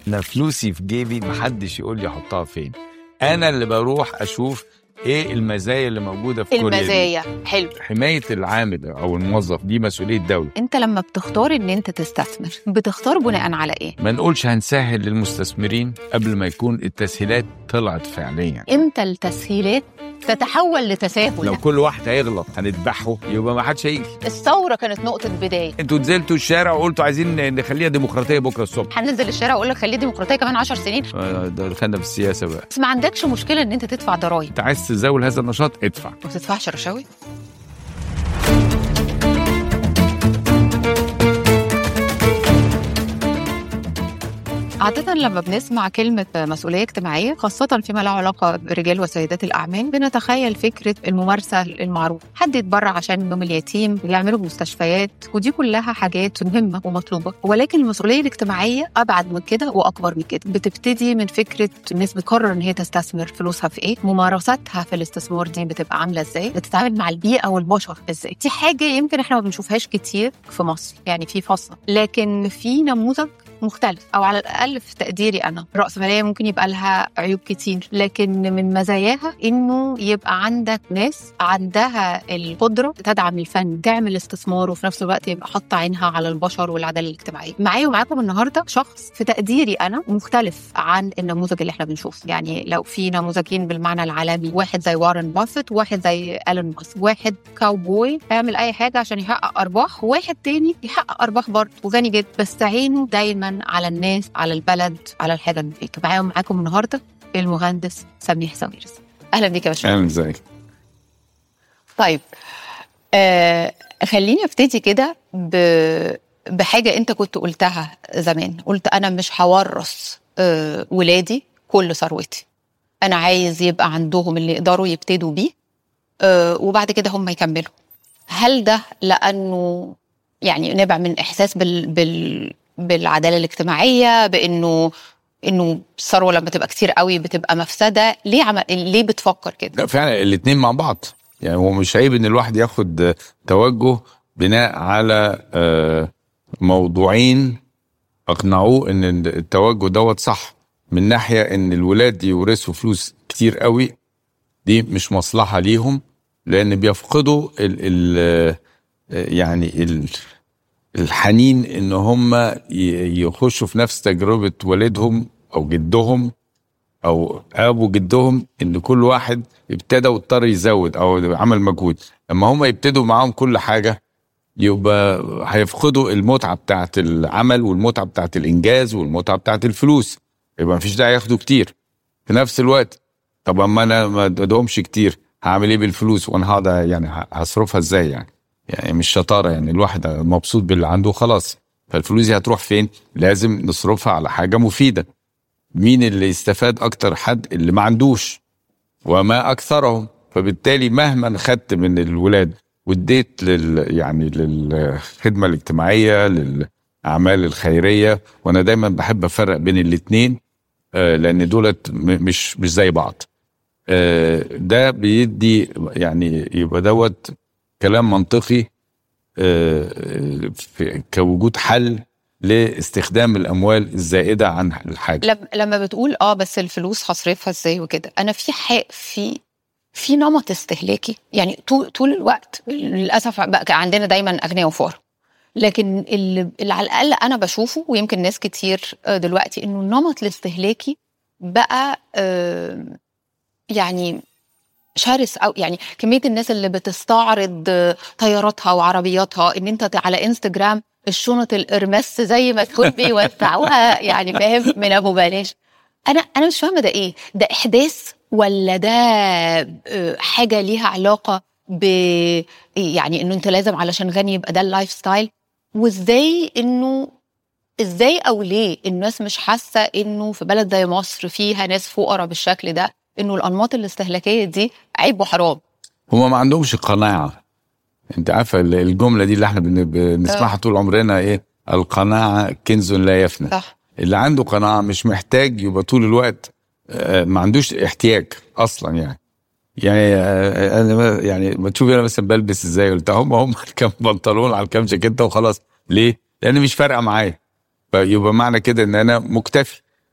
انا فلوسي في جيبي محدش يقول لي احطها فين انا اللي بروح اشوف ايه المزايا اللي موجوده في كل المزايا حلو حمايه العامل او الموظف دي مسؤوليه الدوله انت لما بتختار ان انت تستثمر بتختار بناء على ايه ما نقولش هنسهل للمستثمرين قبل ما يكون التسهيلات طلعت فعليا امتى التسهيلات تتحول لتساهل لو كل واحد هيغلط هنذبحه يبقى ما حدش هيجي الثوره كانت نقطه بدايه انتوا نزلتوا الشارع وقلتوا عايزين نخليها ديمقراطيه بكره الصبح هننزل الشارع واقول لك خليه ديمقراطيه كمان 10 سنين آه، ده دخلنا في السياسه بقى بس ما عندكش مشكله ان انت تدفع ضرائب انت عايز تزاول هذا النشاط ادفع ما تدفعش رشاوي عادة لما بنسمع كلمة مسؤولية اجتماعية خاصة فيما له علاقة برجال وسيدات الأعمال بنتخيل فكرة الممارسة المعروفة حد يتبرع عشان يوم اليتيم يعملوا مستشفيات ودي كلها حاجات مهمة ومطلوبة ولكن المسؤولية الاجتماعية أبعد من كده وأكبر من كده بتبتدي من فكرة الناس بتقرر إن هي تستثمر فلوسها في إيه ممارساتها في الاستثمار دي بتبقى عاملة إزاي بتتعامل مع البيئة والبشر إزاي دي حاجة يمكن إحنا ما بنشوفهاش كتير في مصر يعني في فصل لكن في نموذج مختلف او على الاقل في تقديري انا الراسماليه ممكن يبقى لها عيوب كتير لكن من مزاياها انه يبقى عندك ناس عندها القدره تدعم الفن تعمل استثمار وفي نفس الوقت يبقى حاطه عينها على البشر والعداله الاجتماعيه معايا ومعاكم النهارده شخص في تقديري انا مختلف عن النموذج اللي احنا بنشوفه يعني لو في نموذجين بالمعنى العالمي واحد زي وارن بافيت وواحد زي الين ماسك واحد كاوبوي يعمل اي حاجه عشان يحقق ارباح وواحد تاني يحقق ارباح برضه وغني جدا بس عينه دايما على الناس على البلد على الحاجه المفيده معايا معاكم النهارده المهندس سميح ساويرس اهلا بيك يا باشمهندس اهلا ازيك طيب آه خليني ابتدي كده ب... بحاجه انت كنت قلتها زمان قلت انا مش هورث آه ولادي كل ثروتي انا عايز يبقى عندهم اللي يقدروا يبتدوا بيه آه وبعد كده هم يكملوا هل ده لانه يعني نبع من احساس بال... بال... بالعداله الاجتماعيه بانه انه الثروه لما تبقى كتير قوي بتبقى مفسده ليه عم... ليه بتفكر كده لا فعلا الاثنين مع بعض يعني هو مش عيب ان الواحد ياخد توجه بناء على آه، موضوعين اقنعوه ان التوجه دوت صح من ناحيه ان الولاد يورثوا فلوس كتير قوي دي مش مصلحه ليهم لان بيفقدوا ال ال يعني ال الحنين ان هم ي- يخشوا في نفس تجربه والدهم او جدهم او ابو جدهم ان كل واحد ابتدى واضطر يزود او عمل مجهود لما هم يبتدوا معاهم كل حاجه يبقى هيفقدوا المتعه بتاعت العمل والمتعه بتاعت الانجاز والمتعه بتاعت الفلوس يبقى مفيش داعي ياخدوا كتير في نفس الوقت طب اما انا ما ادهمش كتير هعمل ايه بالفلوس وانا هقعد يعني ه- هصرفها ازاي يعني يعني مش شطاره يعني الواحد مبسوط باللي عنده خلاص فالفلوس دي هتروح فين لازم نصرفها على حاجه مفيده مين اللي يستفاد اكتر حد اللي ما عندوش وما اكثرهم فبالتالي مهما خدت من الولاد واديت لل يعني للخدمه الاجتماعيه للاعمال الخيريه وانا دايما بحب افرق بين الاثنين لان دولت م- مش مش زي بعض آه، ده بيدي يعني يبقى دوت كلام منطقي آه، في- كوجود حل لاستخدام الاموال الزائده عن الحاجه لما لما بتقول اه بس الفلوس هصرفها ازاي وكده انا في حق في في نمط استهلاكي يعني طول طول الوقت للاسف بقى كان عندنا دايما اغنياء وفقراء لكن اللي, اللي على الاقل انا بشوفه ويمكن ناس كتير آه، دلوقتي انه النمط الاستهلاكي بقى آه، يعني شرس او يعني كميه الناس اللي بتستعرض آه، طياراتها وعربياتها ان انت على انستجرام الشنط الارمس زي ما تكون بيوزعوها يعني فاهم من ابو بلاش انا انا مش فاهمه ده ايه ده احداث ولا ده آه، حاجه ليها علاقه ب يعني انه انت لازم علشان غني يبقى ده اللايف ستايل وازاي انه ازاي او ليه الناس مش حاسه انه في بلد زي مصر فيها ناس فقراء بالشكل ده انه الانماط الاستهلاكيه دي عيب وحرام هما ما عندهمش قناعه انت عارفه ال- الجمله دي اللي احنا بن- بنسمعها طول عمرنا ايه القناعه كنز لا يفنى صح اللي عنده قناعه مش محتاج يبقى طول الوقت آه، ما عندوش احتياج اصلا يعني يعني آه، انا ما- يعني ما تشوفي انا مثلا بلبس ازاي قلت هم هم كام بنطلون على كام جاكيته وخلاص ليه؟ لان مش فارقه معايا فيبقى معنى كده ان انا مكتفي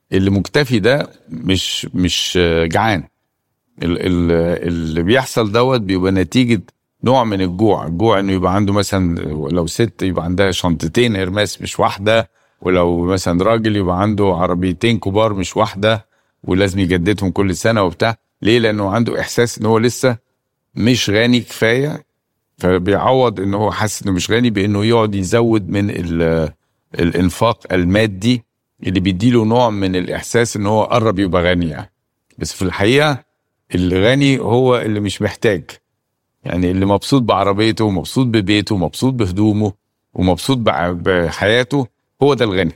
اللي مكتفي ده مش مش آه، جعان ال- ال- اللي بيحصل دوت بيبقى نتيجه نوع من الجوع الجوع انه يبقى عنده مثلا لو ست يبقى عندها شنطتين هرماس مش واحده ولو مثلا راجل يبقى عنده عربيتين كبار مش واحده ولازم يجددهم كل سنه وبتاع ليه لانه عنده احساس ان هو لسه مش غني كفايه فبيعوض ان هو حاسس انه مش غني بانه يقعد يزود من ال- الانفاق المادي اللي بيديله نوع من الاحساس ان هو قرب يبقى غني يعني بس في الحقيقه الغني هو اللي مش محتاج يعني اللي مبسوط بعربيته ومبسوط ببيته ومبسوط بهدومه ومبسوط بع- بحياته هو ده الغني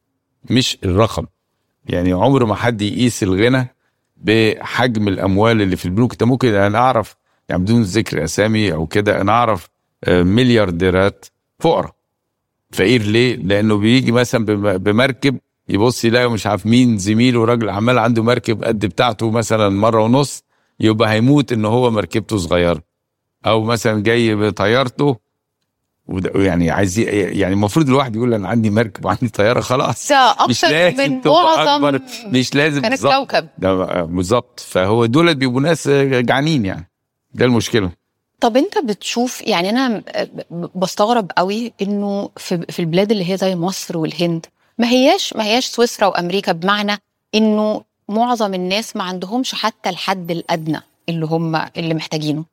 مش الرقم يعني عمر ما حد يقيس الغنى بحجم الاموال اللي في البنوك انت ممكن انا اعرف يعني بدون ذكر اسامي او كده انا اعرف آه، مليارديرات فقراء فقير ليه؟ لانه بيجي مثلا بم- بمركب يبص يلاقي مش عارف مين زميله راجل عمال عنده مركب قد بتاعته مثلا مره ونص يبقى هيموت ان هو مركبته صغيره او مثلا جاي بطيارته وده- يعني عايز ي- يعني المفروض الواحد يقول انا عندي مركب وعندي طياره خلاص ده مش اكتر لازم من تبقى معظم اكبر مش لازم كان بالظبط الكوكب ده بالظبط فهو دول بيبقوا ناس جعانين يعني ده المشكله طب انت بتشوف يعني انا ب- بستغرب قوي انه في في البلاد اللي هي زي مصر والهند ما هياش ما هياش سويسرا وامريكا بمعنى انه معظم الناس ما عندهمش حتى الحد الادنى اللي هم اللي محتاجينه.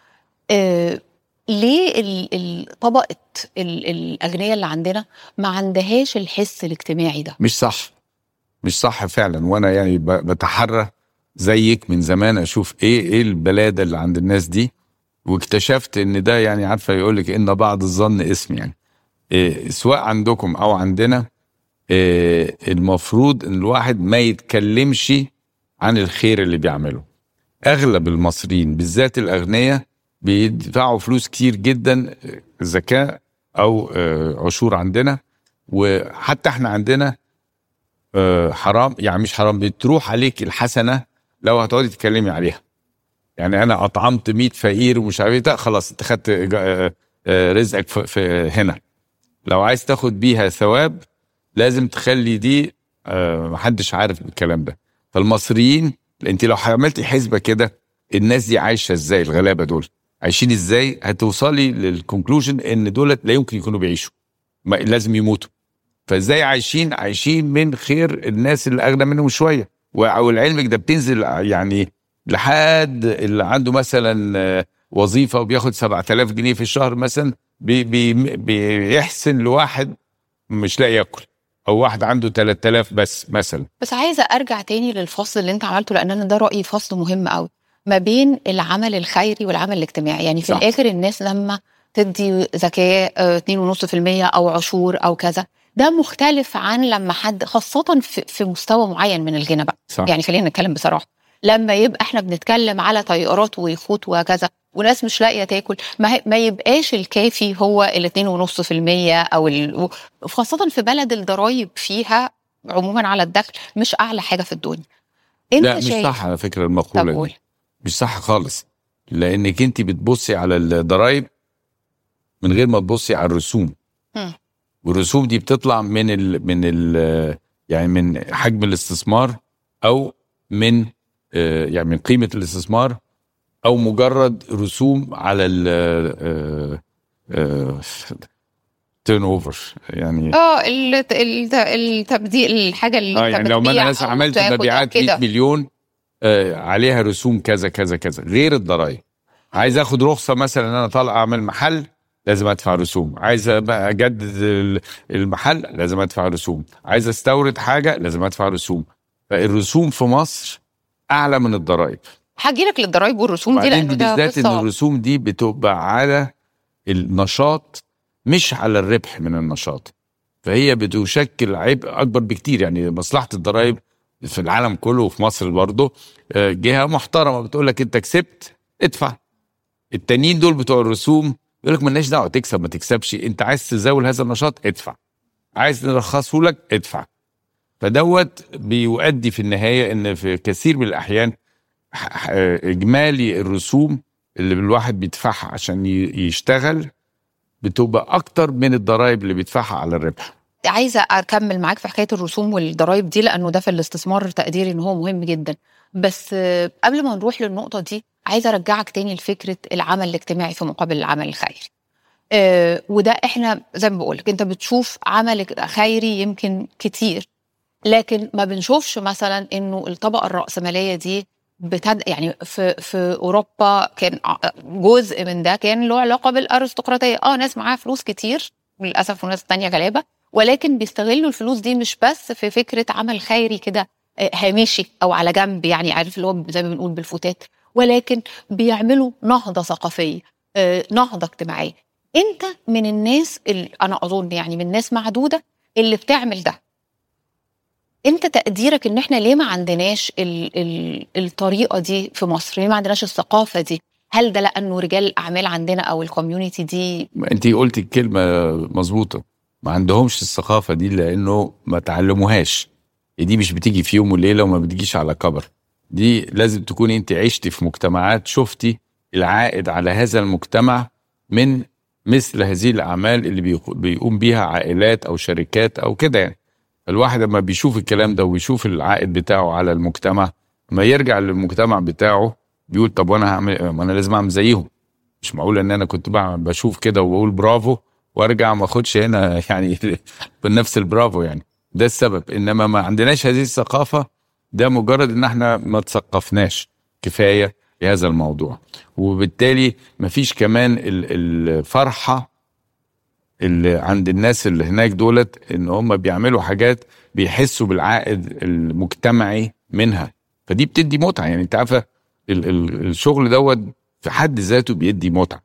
آه ليه ال- ال- طبقه ال- الاغنياء اللي عندنا ما عندهاش الحس الاجتماعي ده؟ مش صح مش صح فعلا وانا يعني ب- بتحرى زيك من زمان اشوف ايه ايه البلاده اللي عند الناس دي واكتشفت ان ده يعني عارفه يقول لك ان بعض الظن اسم يعني إيه سواء عندكم او عندنا إيه المفروض ان الواحد ما يتكلمش عن الخير اللي بيعمله اغلب المصريين بالذات الاغنياء بيدفعوا فلوس كتير جدا زكاه او آه، عشور عندنا وحتى احنا عندنا آه، حرام يعني مش حرام بتروح عليك الحسنه لو هتقعدي تتكلمي عليها يعني انا اطعمت 100 فقير ومش عارف ايه ده خلاص انت خدت آه، آه، رزقك في- في هنا لو عايز تاخد بيها ثواب لازم تخلي دي آه، محدش عارف الكلام ده فالمصريين انت لو عملتي حسبه كده الناس دي عايشه ازاي الغلابه دول عايشين ازاي هتوصلي للكونكلوجن ان دولت لا يمكن يكونوا بيعيشوا ما لازم يموتوا فازاي عايشين عايشين من خير الناس اللي اغنى منهم شويه والعلمك ده بتنزل يعني لحد اللي عنده مثلا آه، وظيفه وبياخد 7000 جنيه في الشهر مثلا بي بي بيحسن لواحد مش لاقي ياكل او واحد عنده 3000 بس مثلا بس عايزه ارجع تاني للفصل اللي انت عملته لان انا ده رايي فصل مهم قوي ما بين العمل الخيري والعمل الاجتماعي يعني في صح. الاخر الناس لما تدي زكاه آه، 2.5% او عشور او كذا ده مختلف عن لما حد خاصه في, في مستوى معين من الغنى بقى صح يعني خلينا نتكلم بصراحه لما يبقى احنا بنتكلم على طيارات ويخوت وكذا وناس مش لاقيه تاكل ما, هي- ما يبقاش الكافي هو ال 2.5% او ال... خاصه في بلد الضرايب فيها عموما على الدخل مش اعلى حاجه في الدنيا انت لا مش شايف صح على فكره طب المقوله قول دي مش صح خالص لانك انت بتبصي على الضرايب من غير ما تبصي على الرسوم مم. والرسوم دي بتطلع من ال من ال يعني من حجم الاستثمار او من آه، يعني من قيمه الاستثمار او مجرد رسوم على ال تيرن اوفر يعني اه الت- الت- التبديل الحاجه اللي اه انت يعني لو ما بتبيع انا مثلا أو عملت تاخد أو مبيعات 100 كده. مليون آه عليها رسوم كذا كذا كذا غير الضرايب عايز اخد رخصه مثلا ان انا طالع اعمل محل لازم ادفع رسوم عايز بقى اجدد ال- المحل لازم ادفع رسوم عايز استورد حاجه لازم ادفع رسوم فالرسوم في مصر اعلى من الضرايب هاجي لك للضرايب والرسوم دي وبعدين لان ده بالذات ان قصه الرسوم دي بتبقى على النشاط مش على الربح من النشاط فهي بتشكل عبء اكبر بكتير يعني مصلحه الضرائب في العالم كله وفي مصر برضه آه، جهه محترمه بتقول لك انت كسبت ادفع التانيين دول بتوع الرسوم يقول لك مالناش دعوه تكسب ما تكسبش انت عايز تزاول هذا النشاط ادفع عايز نرخصه لك ادفع فدوت بيؤدي في النهايه ان في كثير من الاحيان ح- ح- اجمالي الرسوم اللي الواحد بيدفعها عشان ي- يشتغل بتبقى اكتر من الضرائب اللي بيدفعها على الربح عايزه اكمل معاك في حكايه الرسوم والضرايب دي لانه ده في الاستثمار تقديري ان هو مهم جدا بس آه، قبل ما نروح للنقطه دي عايزه ارجعك تاني لفكره العمل الاجتماعي في مقابل العمل الخيري آه، وده احنا زي ما بقولك انت بتشوف عمل خيري يمكن كتير لكن ما بنشوفش مثلا انه الطبقه الراسماليه دي بتد... يعني في في اوروبا كان ع- جزء من ده كان له علاقه بالارستقراطيه اه ناس معاها فلوس كتير للاسف وناس تانية غلابه ولكن بيستغلوا الفلوس دي مش بس في فكره عمل خيري كده آه، هامشي او على جنب يعني عارف اللي هو زي ما بنقول بالفوتات ولكن بيعملوا نهضه ثقافيه آه، نهضه اجتماعيه انت من الناس اللي انا اظن يعني من ناس معدوده اللي بتعمل ده انت تقديرك ان احنا ليه ما عندناش ال ال الطريقه دي في مصر ليه ما عندناش الثقافه دي هل ده لانه رجال الاعمال عندنا او الكوميونتي دي انت قلتي الكلمه مظبوطه ما عندهمش الثقافه دي لانه ما تعلموهاش دي مش بتيجي في يوم وليله وما بتجيش على كبر دي لازم تكون انت عشتي في مجتمعات شفتي العائد على هذا المجتمع من مثل هذه الاعمال اللي بيقو- بيقوم بيها عائلات او شركات او كده يعني الواحد لما بيشوف الكلام ده ويشوف العائد بتاعه على المجتمع ما يرجع للمجتمع بتاعه بيقول طب وانا هعمل ما انا لازم اعمل زيهم مش معقول ان انا كنت بعمل بشوف كده وبقول برافو وارجع ما اخدش هنا يعني بنفس البرافو يعني ده السبب انما ما عندناش هذه الثقافه ده مجرد ان احنا ما تثقفناش كفايه في هذا الموضوع وبالتالي مفيش كمان ال- الفرحه اللي عند الناس اللي هناك دولت ان هم بيعملوا حاجات بيحسوا بالعائد المجتمعي منها فدي بتدي متعه يعني انت عارفه ال- ال- الشغل دوت في حد ذاته بيدي متعه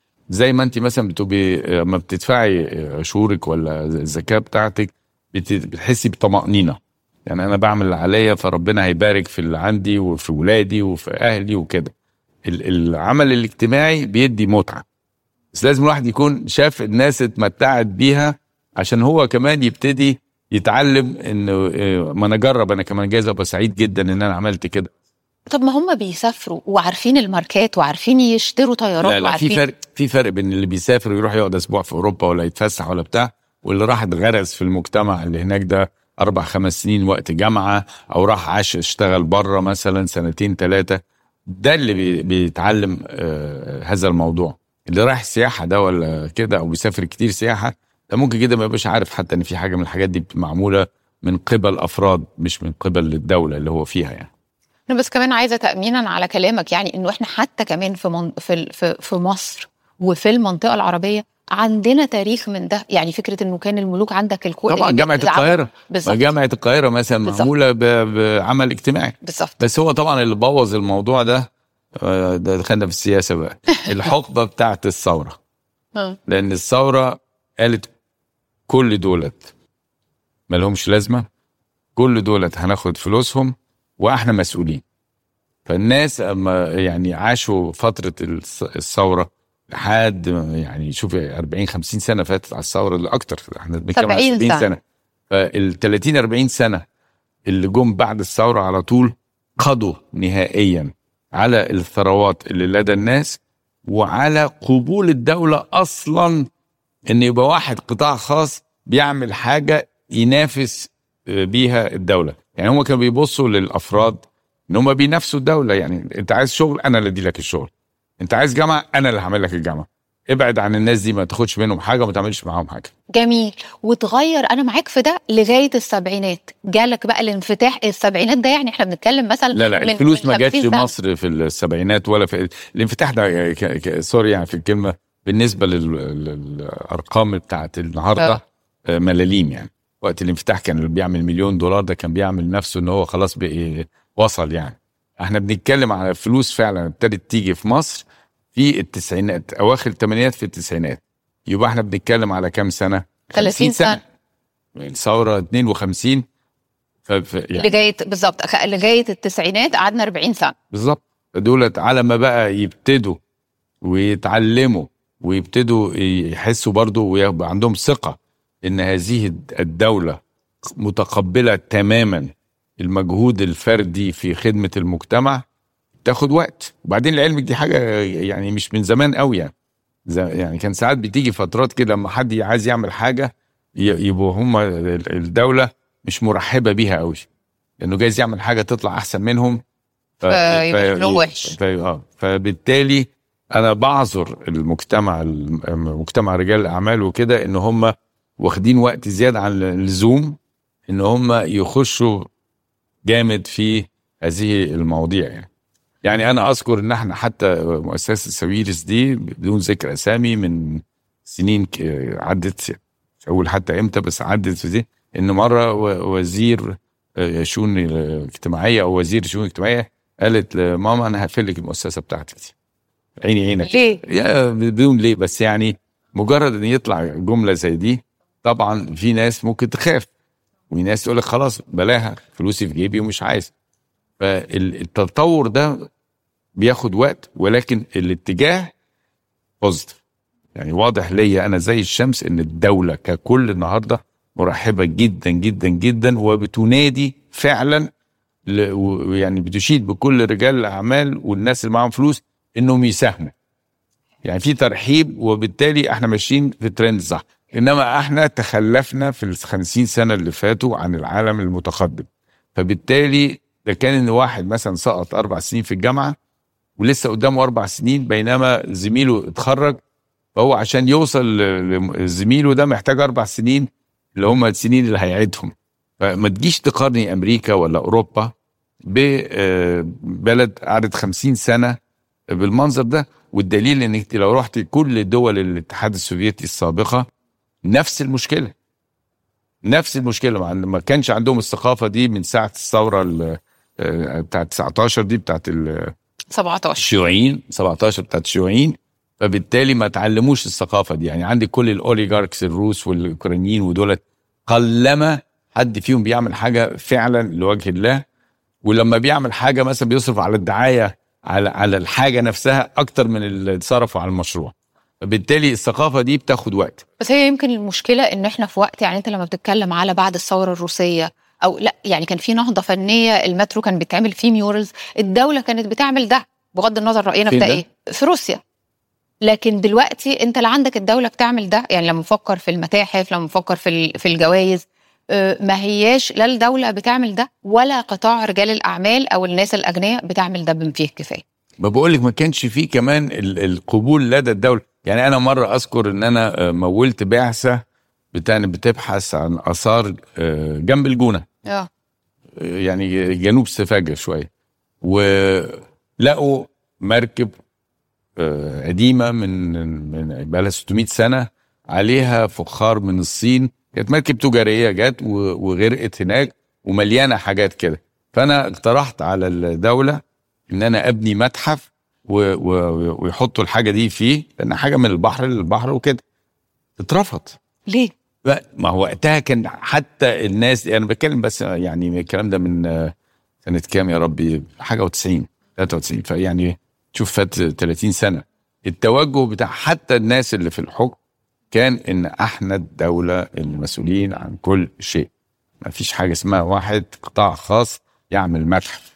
زي ما انت مثلا بتبقي لما بتدفعي عشورك ولا الزكاه بتاعتك بت- بتحسي بطمانينه يعني انا بعمل اللي عليا فربنا هيبارك في اللي عندي وفي ولادي وفي اهلي وكده ال- العمل الاجتماعي بيدي متعه بس لازم الواحد يكون شاف الناس اتمتعت بيها عشان هو كمان يبتدي يتعلم انه إيه، ما انا اجرب انا كمان جايز ابقى سعيد جدا ان انا عملت كده طب ما هم بيسافروا وعارفين الماركات وعارفين يشتروا طيارات لا لا في وعارفين فرق في فرق بين اللي بيسافر ويروح يقعد اسبوع في اوروبا ولا يتفسح ولا بتاع واللي راح اتغرس في المجتمع اللي هناك ده اربع خمس سنين وقت جامعه او راح عاش اشتغل بره مثلا سنتين ثلاثه ده اللي بي- بيتعلم آه هذا الموضوع اللي رايح سياحه ده ولا كده او بيسافر كتير سياحه ده ممكن جدا ما يبقاش عارف حتى ان في حاجه من الحاجات دي معموله من قبل افراد مش من قبل الدوله اللي هو فيها يعني انا بس كمان عايزه تامينا على كلامك يعني انه احنا حتى كمان في من في ال- في, في مصر وفي المنطقه العربيه عندنا تاريخ من ده يعني فكره انه كان الملوك عندك الكو طبعا جامعه القاهره بالظبط جامعه القاهره مثلا بالظبط. معموله ب- بعمل اجتماعي بالظبط بس هو طبعا اللي بوظ الموضوع ده آه، ده دخلنا في السياسه بقى الحقبه بتاعت الثوره آه. لان الثوره قالت كل دولت مالهمش لازمه كل دولت هناخد فلوسهم واحنا مسؤولين فالناس اما يعني عاشوا فتره الث- الثوره لحد ما- يعني شوفي 40 50 سنه فاتت على الثوره اللي اكتر احنا بنتكلم على 70 70 سنة. سنه فال 30 40 سنه اللي جم بعد الثوره على طول قضوا نهائيا على الثروات اللي لدى الناس وعلى قبول الدوله اصلا ان يبقى واحد قطاع خاص بيعمل حاجه ينافس آه، بيها الدوله يعني هم كانوا بيبصوا للافراد ان هم بينافسوا الدوله يعني انت عايز شغل انا اللي ادي لك الشغل انت عايز جامعه انا اللي هعمل لك الجامعه ابعد عن الناس دي ما تاخدش منهم حاجه وما تعملش معاهم حاجه جميل وتغير انا معاك في ده لغايه السبعينات جالك بقى الانفتاح السبعينات ده يعني احنا بنتكلم مثلا لا لا من- الفلوس من ما جاتش 50 سنة. مصر في السبعينات ولا في الانفتاح ده ك... ك... سوري يعني في الكلمه بالنسبه لل... للارقام بتاعت النهارده آه. آه، ملاليم يعني وقت الانفتاح كان اللي بيعمل مليون دولار ده كان بيعمل نفسه ان هو خلاص بقى وصل يعني احنا بنتكلم على فلوس فعلا ابتدت تيجي في مصر في التسعينات اواخر الثمانينات في التسعينات يبقى احنا بنتكلم على كام سنه 30 50 الثوره 52 ف... ف... يعني لغايه بالظبط خ- لغايه التسعينات قعدنا 40 سنه بالظبط دولت على ما بقى يبتدوا ويتعلموا ويبتدوا يحسوا برضو ويبقى عندهم ثقة ان هذه الدولة متقبلة تماما المجهود الفردي في خدمة المجتمع تاخد وقت وبعدين لعلمك دي حاجة يعني مش من زمان قوي يعني زي- يعني كان ساعات بتيجي فترات كده لما حد عايز يعمل حاجة ي- يبقوا هم الدوله مش مرحبه بيها قوي لانه جايز يعمل حاجه تطلع احسن منهم ف- فيبقى ف- شكله وحش. ف- اه فبالتالي انا بعذر المجتمع المجتمع رجال الاعمال وكده ان هم واخدين وقت زياده عن اللزوم ان هم يخشوا جامد في هذه المواضيع يعني يعني انا اذكر ان احنا حتى مؤسسه سويرس دي بدون ذكر اسامي من سنين ك- عدت مش اقول حتى امتى بس عدت في دي ان مره و- وزير آه، شؤون اجتماعيه او وزير شؤون اجتماعيه قالت لماما انا هقفل لك المؤسسه بتاعتك دي عيني عينك ليه؟ يا بدون ليه بس يعني مجرد ان يطلع جمله زي دي طبعا في ناس ممكن تخاف وفي ناس تقول لك خلاص بلاها فلوسي في جيبي ومش عايز فالتطور ده بياخد وقت ولكن الاتجاه بوزيتيف يعني واضح ليا انا زي الشمس ان الدوله ككل النهارده مرحبه جدا جدا جدا وبتنادي فعلا ل- و- يعني بتشيد بكل رجال الاعمال والناس اللي معاهم فلوس انهم يساهموا يعني في ترحيب وبالتالي احنا ماشيين في الترند صح انما احنا تخلفنا في الخمسين سنه اللي فاتوا عن العالم المتقدم فبالتالي ده كان ان واحد مثلا سقط اربع سنين في الجامعه ولسه قدامه اربع سنين بينما زميله اتخرج فهو عشان يوصل ل- لزميله ده محتاج اربع سنين اللي هم السنين اللي هيعيدهم فما تجيش تقارني امريكا ولا اوروبا ببلد قعدت خمسين سنه بالمنظر ده والدليل انك لو رحت كل دول الاتحاد السوفيتي السابقه نفس المشكله نفس المشكله مع ان ما كانش عندهم الثقافه دي من ساعه الثوره ال- آه، بتاعت 19 دي بتاعت ال- 17 الشيوعيين 17 بتاعت الشيوعيين فبالتالي ما تعلموش الثقافه دي يعني عندك كل الاوليجاركس الروس والاوكرانيين ودولت قلما حد فيهم بيعمل حاجه فعلا لوجه الله ولما بيعمل حاجه مثلا بيصرف على الدعايه على على الحاجه نفسها اكتر من اللي صرفوا على المشروع فبالتالي الثقافه دي بتاخد وقت بس هي يمكن المشكله ان احنا في وقت يعني انت لما بتتكلم على بعد الثوره الروسيه او لا يعني كان في نهضه فنيه المترو كان بيتعمل فيه ميورلز الدوله كانت بتعمل ده بغض النظر راينا في فين ده ده؟ ايه في روسيا لكن دلوقتي انت لا عندك الدوله بتعمل ده يعني لما نفكر في المتاحف لما نفكر في ال- في الجوائز آه، ما هياش لا الدوله بتعمل ده ولا قطاع رجال الاعمال او الناس الاغنياء بتعمل ده بما فيه الكفايه ما بقول لك ما كانش فيه كمان ال- القبول لدى الدوله يعني انا مره اذكر ان انا آه، مولت بعثه بتاع بتبحث عن اثار آه، جنب الجونه اه يعني جنوب سفاجة شوية ولقوا مركب آه، قديمة من من بقى لها 600 سنة عليها فخار من الصين كانت مركب تجارية جت و- وغرقت هناك ومليانة حاجات كده فأنا اقترحت على الدولة إن أنا أبني متحف و- و- ويحطوا الحاجة دي فيه لأن حاجة من البحر للبحر وكده اترفض ليه؟ لا ما هو وقتها كان حتى الناس انا بتكلم بس يعني الكلام ده من آه، سنه كام يا ربي حاجه و90 93 فيعني شوف فات 30 سنه التوجه بتاع حتى الناس اللي في الحكم كان ان احنا الدوله المسؤولين عن كل شيء ما فيش حاجه اسمها واحد قطاع خاص يعمل متحف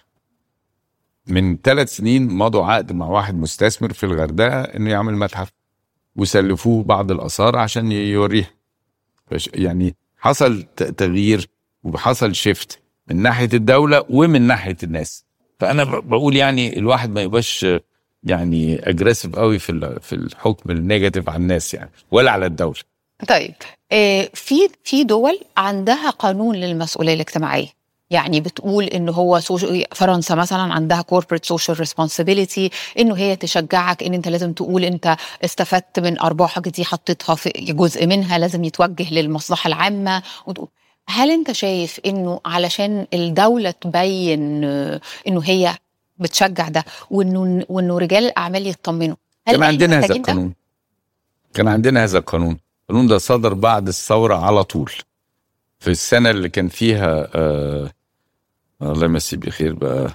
من ثلاث سنين مضوا عقد مع واحد مستثمر في الغردقه انه يعمل متحف وسلفوه بعض الاثار عشان يوريها فش- يعني حصل ت- تغيير وحصل شيفت من ناحيه الدوله ومن ناحيه الناس فانا ب- بقول يعني الواحد ما يبقاش يعني اجريسيف قوي في ال- في الحكم النيجاتيف على الناس يعني ولا على الدوله طيب آه، في في دول عندها قانون للمسؤوليه الاجتماعيه يعني بتقول ان هو سوش- فرنسا مثلا عندها كوربريت سوشيال ريسبونسبيلتي انه هي تشجعك ان انت لازم تقول انت استفدت من ارباحك دي حطيتها في جزء منها لازم يتوجه للمصلحه العامه وتقول هل انت شايف انه علشان الدوله تبين آه، انه هي بتشجع ده وانه وانه رجال الاعمال يطمنوا هل كان إحنا عندنا هذا محتاجين ده؟ القانون كان عندنا هذا القانون القانون ده صدر بعد الثوره على طول في السنه اللي كان فيها آه الله يمسيه بخير بقى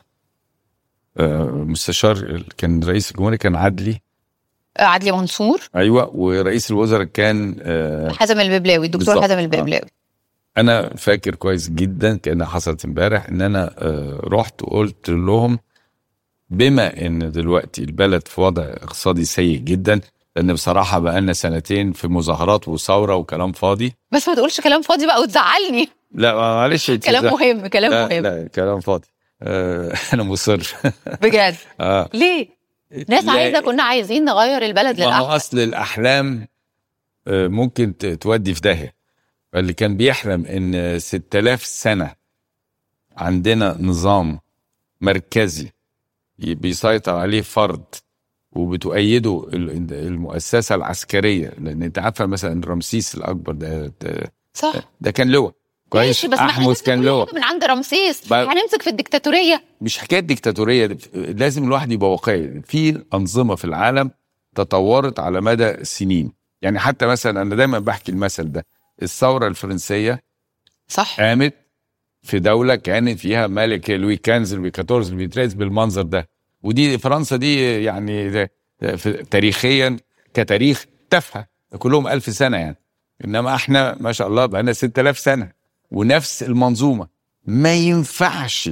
آه مستشار كان رئيس الجمهوريه كان عدلي آه، عدلي منصور ايوه ورئيس الوزراء كان آه حازم الببلاوي الدكتور بالظبط. حازم الببلاوي انا فاكر كويس جدا كانها حصلت امبارح ان انا آه، رحت وقلت لهم بما ان دلوقتي البلد في وضع اقتصادي سيء جدا لان بصراحه بقالنا سنتين في مظاهرات وثوره وكلام فاضي بس ما تقولش كلام فاضي بقى وتزعلني لا معلش انت كلام مهم كلام لا, مهم لا كلام فاضي آه انا مصر بجد آه ليه ناس لا، عايزه كنا عايزين نغير البلد ما هو للاحسن اصل الاحلام آه، ممكن ت- تودي في داهيه اللي كان بيحلم ان 6000 سنه عندنا نظام مركزي ي- بيسيطر عليه فرد وبتؤيده ال- المؤسسه العسكريه لان انت عارفه مثلا رمسيس الاكبر ده ده, صح ده كان لواء كويس ماشي بس ما احنا احمس لازم كان نقول لواء حاجة من عند رمسيس بقى- هنمسك في الدكتاتوريه مش حكايه ديكتاتوريه دي، لازم الواحد يبقى واقعي في انظمه في العالم تطورت على مدى سنين يعني حتى مثلا انا دايما بحكي المثل ده الثوره الفرنسيه صح قامت في دوله كانت فيها ملك لوي كانز لوي 14 لوي 13 بالمنظر ده ودي فرنسا دي يعني ده- ده في تاريخيا كتاريخ تافهه كلهم ألف سنه يعني انما احنا ما شاء الله بقينا 6000 سنه ونفس المنظومه ما ينفعش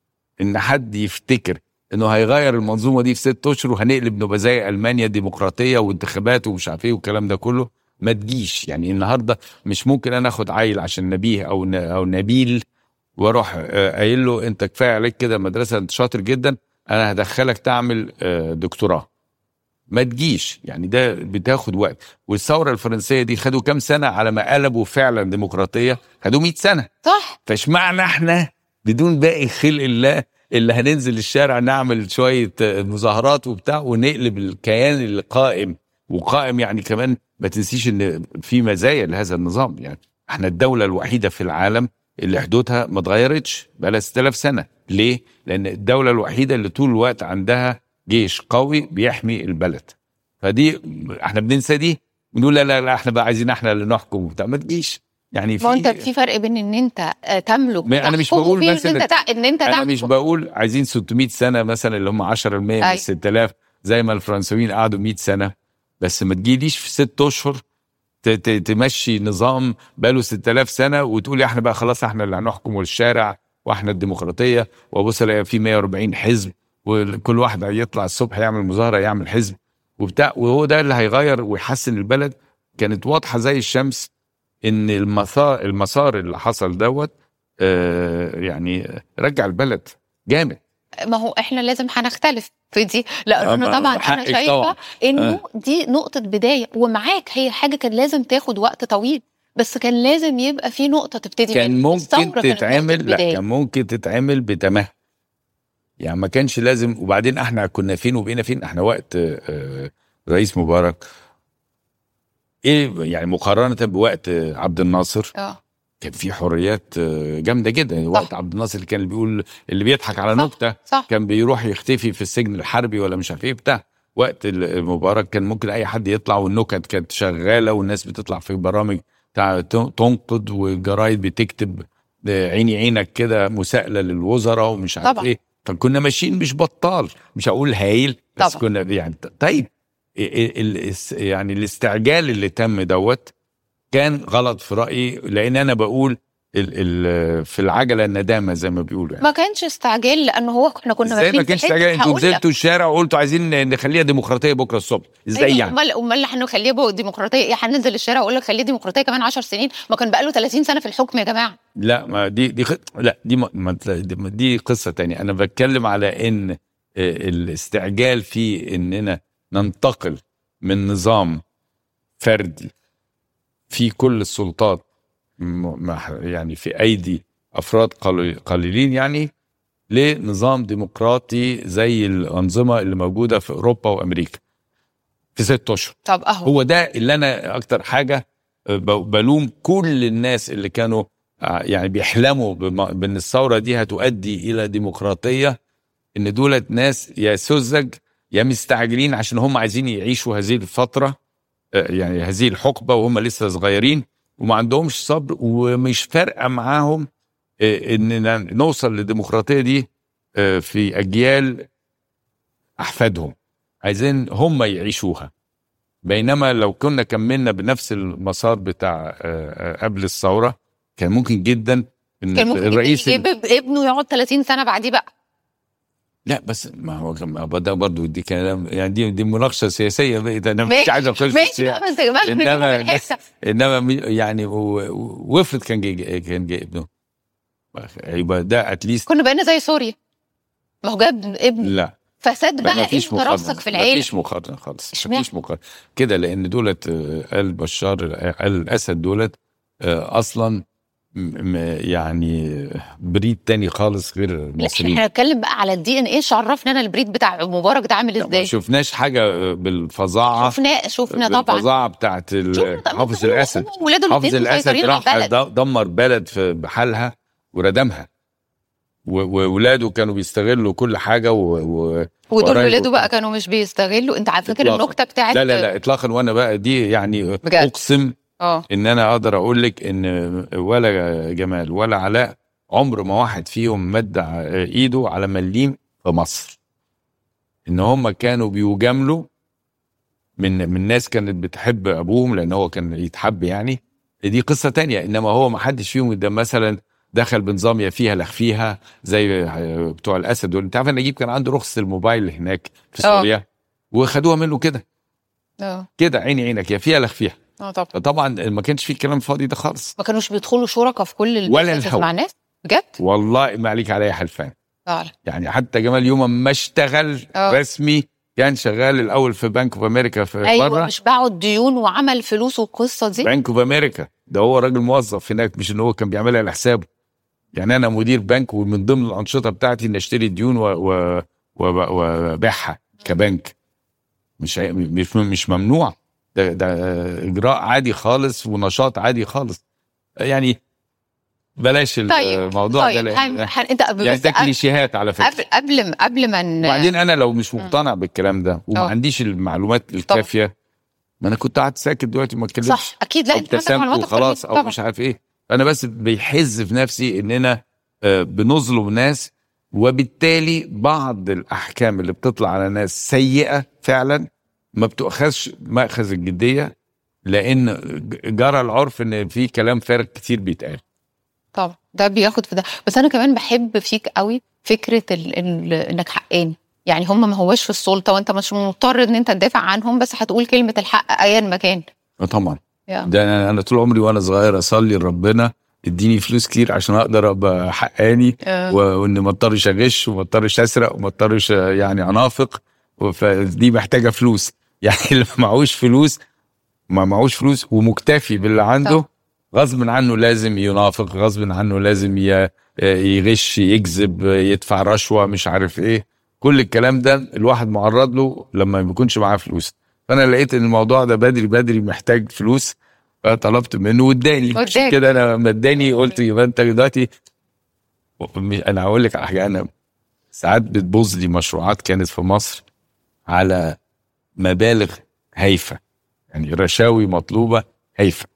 ان حد يفتكر انه هيغير المنظومه دي في ست اشهر وهنقلب نبقى زي المانيا ديمقراطيه وانتخابات ومش عارف ايه والكلام ده كله ما تجيش يعني النهارده مش ممكن انا اخد عيل عشان نبيه او ن- او نبيل واروح آه، قايل له انت كفايه عليك كده مدرسه انت شاطر جدا انا هدخلك تعمل آه، دكتوراه ما تجيش يعني ده بتاخد وقت والثوره الفرنسيه دي خدوا كام سنه على ما قلبوا فعلا ديمقراطيه خدوا 100 سنه صح فاشمعنى احنا بدون باقي خلق الله اللي هننزل الشارع نعمل شويه آه، مظاهرات وبتاع ونقلب الكيان اللي قائم وقائم يعني كمان ما تنسيش ان في مزايا لهذا النظام يعني احنا الدوله الوحيده في العالم اللي حدودها ما اتغيرتش بقى لها 6000 سنه ليه؟ لان الدوله الوحيده اللي طول الوقت عندها جيش قوي بيحمي البلد فدي احنا بننسى دي ونقول لا لا لا احنا بقى عايزين احنا اللي نحكم وبتاع ما تجيش يعني ما هو انت في فرق بين ان انت آه، تملك ما أنا مش تحكم بقول وفي ان مثلا- انت تع- ان انت انا مش تحكم. بقول عايزين 600 سنه مثلا اللي هم 10% من أيوة. 6000 زي ما الفرنسيين قعدوا 100 سنه بس ما تجيليش في ست اشهر ت- ت- تمشي نظام بقاله 6000 سنه وتقول احنا بقى خلاص احنا اللي هنحكم والشارع واحنا الديمقراطيه وابص الاقي في 140 حزب وكل واحد هيطلع الصبح يعمل مظاهره يعمل حزب وبتاع وهو ده اللي هيغير ويحسن البلد كانت واضحه زي الشمس ان المسار المسار اللي حصل دوت آه يعني رجع البلد جامد ما هو احنا لازم هنختلف في دي لانه أما طبعا انا حقك شايفه طبعا. انه دي نقطه بدايه ومعاك هي حاجه كان لازم تاخد وقت طويل بس كان لازم يبقى في نقطه تبتدي كان منها. ممكن الثورة كانت نقطة تتعمل لا بداية. كان ممكن تتعمل بتمهل يعني ما كانش لازم وبعدين احنا كنا فين وبقينا فين احنا وقت آه، رئيس مبارك ايه يعني مقارنه بوقت آه، عبد الناصر اه كان في حريات آه، جامده جدا وقت عبد الناصر اللي كان بيقول اللي بيضحك على صح. نكته صح كان بيروح يختفي في السجن الحربي ولا مش عارف ايه بتاع وقت المبارك كان ممكن اي حد يطلع والنكت كانت شغاله والناس بتطلع في برامج بتاع تنقد والجرايد بتكتب آه، عيني عينك كده مساءله للوزراء ومش عارف طبعا. ايه فكنا ماشيين مش بطال مش هقول هايل بس طبعا. كنا يعني طيب ال- ال- الس- يعني الاستعجال اللي تم دوت كان غلط في رايي لان انا بقول ال ال في العجله الندامه زي ما بيقولوا يعني ما كانش استعجال لانه هو احنا كنا ازاي ماشيين ما في كانش حتة- استعجال انتوا هقول لك. نزلتوا الشارع وقلتوا عايزين نخليها ديمقراطيه بكره الصبح ازاي أيوة، يعني امال امال هنخليها بقى ديمقراطيه ايه هننزل الشارع واقول لك خليه ديمقراطيه كمان 10 سنين ما كان بقى له 30 سنه في الحكم يا جماعه لا ما دي دي خ... لا دي ما... ما... دي- ما- دي قصه تانية انا بتكلم على ان آه، الاستعجال في اننا ننتقل من نظام فردي في كل السلطات م... مح- يعني في ايدي افراد قلي- قليلين يعني لنظام ديمقراطي زي الانظمه اللي موجوده في اوروبا وامريكا في ست اشهر طب اهو هو ده اللي انا اكتر حاجه ب- بلوم كل الناس اللي كانوا آه، يعني بيحلموا بم- بان الثوره دي هتؤدي الى ديمقراطيه ان دولت ناس يا سذج يا مستعجلين عشان هم عايزين يعيشوا هذه الفتره آه، يعني هذه الحقبه وهم لسه صغيرين وما عندهمش صبر ومش فارقه معاهم آه، اننا نوصل للديمقراطيه دي آه، في اجيال احفادهم عايزين هم يعيشوها بينما لو كنا كملنا بنفس المسار بتاع آه، آه، قبل الثوره كان ممكن جدا ان كان ممكن الرئيس يجيب ابنه يقعد 30 سنه بعديه بقى لا بس ما هو ما هو ده برضه دي كلام يعني دي دي مناقشه سياسيه بقى ده انا مش ماشي، عايز اخش في ماشي السياسة. بقى بس يا جماعه انما الحتة. انما مي- يعني و- و- وافرض كان جاي كان جاي ابنه يبقى ده اتليست كنا بقينا زي سوريا ما هو جاب ابن لا فساد ما بقى فيش انت مقارنه راسك في العيله مفيش مقارنه خالص اشمعنى؟ مفيش مقارنه كده لان دولت آه، ال بشار ال الاسد دولت آه، اصلا م- م- يعني بريد تاني خالص غير لا المصريين احنا هنتكلم بقى على الدي ان ايه عرفنا انا البريد بتاع مبارك ده عامل لا، ما ازاي شفناش حاجه بالفظاعه شفنا شفنا طبعا بالفظاعه بتاعت ال- شفنا طبعا. حافظ هو- الاسد هو ولاده حافظ الاثنين الاسد مسيطرين على راح البلد د- دمر بلد في بحالها وردمها و- وولاده كانوا بيستغلوا كل حاجه و... و... ودول وقرايبه. ولاده بقى كانوا مش بيستغلوا انت على فكره إطلاقاً. النكته بتاعت لا لا لا اطلاقا وانا بقى دي يعني بجد. اقسم اه ان انا اقدر اقول لك ان ولا جمال ولا علاء عمر ما واحد فيهم مد ع- ايده على مليم في مصر ان هم كانوا بيجاملوا من من ناس كانت بتحب ابوهم لان هو كان يتحب يعني دي قصه تانية انما هو ما حدش فيهم ده مثلا دخل بنظام يا فيها لا فيها زي بتوع الاسد دول انت عارف ان نجيب كان عنده رخصه الموبايل هناك في آه. سوريا وخدوها منه كده اه كده عيني عينك يا فيها لا فيها اه طبعا فطبعا ما كانش فيه الكلام الفاضي ده خالص ما كانوش بيدخلوا شركاء في كل ولا البيزنس الهوا. مع الناس بجد والله ما عليك عليا حلفان فعلا يعني حتى جمال يوم ما اشتغل آه. رسمي كان شغال الاول في بنك اوف امريكا في ايوه بره مش باعوا الديون وعمل فلوس والقصه دي بنك اوف امريكا ده هو راجل موظف هناك مش ان هو كان بيعملها لحسابه يعني انا مدير بنك ومن ضمن الانشطه بتاعتي ان اشتري ديون و- و- و- وابيعها كبنك مش عي- مش مش ممنوع ده ده اجراء عادي خالص ونشاط عادي خالص يعني بلاش طيب الموضوع طيب ده هن... لأن- هن... انت يعني بس ده قبل كليشيهات على فكره قبل قبل قبل ما ن- وبعدين انا لو مش مقتنع بالكلام ده وما آه. عنديش المعلومات الكافيه ما انا كنت قاعد ساكت دلوقتي ما اتكلمش صح اكيد لا او انت عندك ابتسمت معلومات أكتر وخلاص مني. او طبعا مش عارف ايه انا بس بيحز في نفسي اننا آه، بنظلم ناس وبالتالي بعض الاحكام اللي بتطلع على ناس سيئه فعلا ما بتؤخذش ماخذ الجديه لان جرى العرف ان في كلام فارغ كتير بيتقال طبعا ده بياخد في ده بس انا كمان بحب فيك قوي فكره ال... ال... انك حقاني يعني هم ما هواش في السلطه وانت مش مضطر ان انت تدافع عنهم بس هتقول كلمه الحق ايا ما كان آه طبعا يا. ده انا أنا طول عمري وانا صغير اصلي لربنا اديني فلوس كتير عشان اقدر ابقى حقاني آه. و- وان ما اضطرش اغش وما اضطرش اسرق وما اضطرش يعني انافق فدي محتاجه فلوس يعني اللي معهوش فلوس ما معهوش فلوس ومكتفي باللي عنده طب. غصب عنه لازم ينافق غصب عنه لازم ي- يغش يكذب يدفع رشوه مش عارف ايه كل الكلام ده الواحد معرض له لما ما بيكونش معاه فلوس فانا لقيت ان الموضوع ده بدري بدري محتاج فلوس فطلبت منه واداني عشان واداك. كده انا لما اداني قلت يبقى انت دلوقتي انا هقول لك على حاجه انا ساعات بتبوظ لي مشروعات كانت في مصر على مبالغ هايفه يعني رشاوي مطلوبه هايفه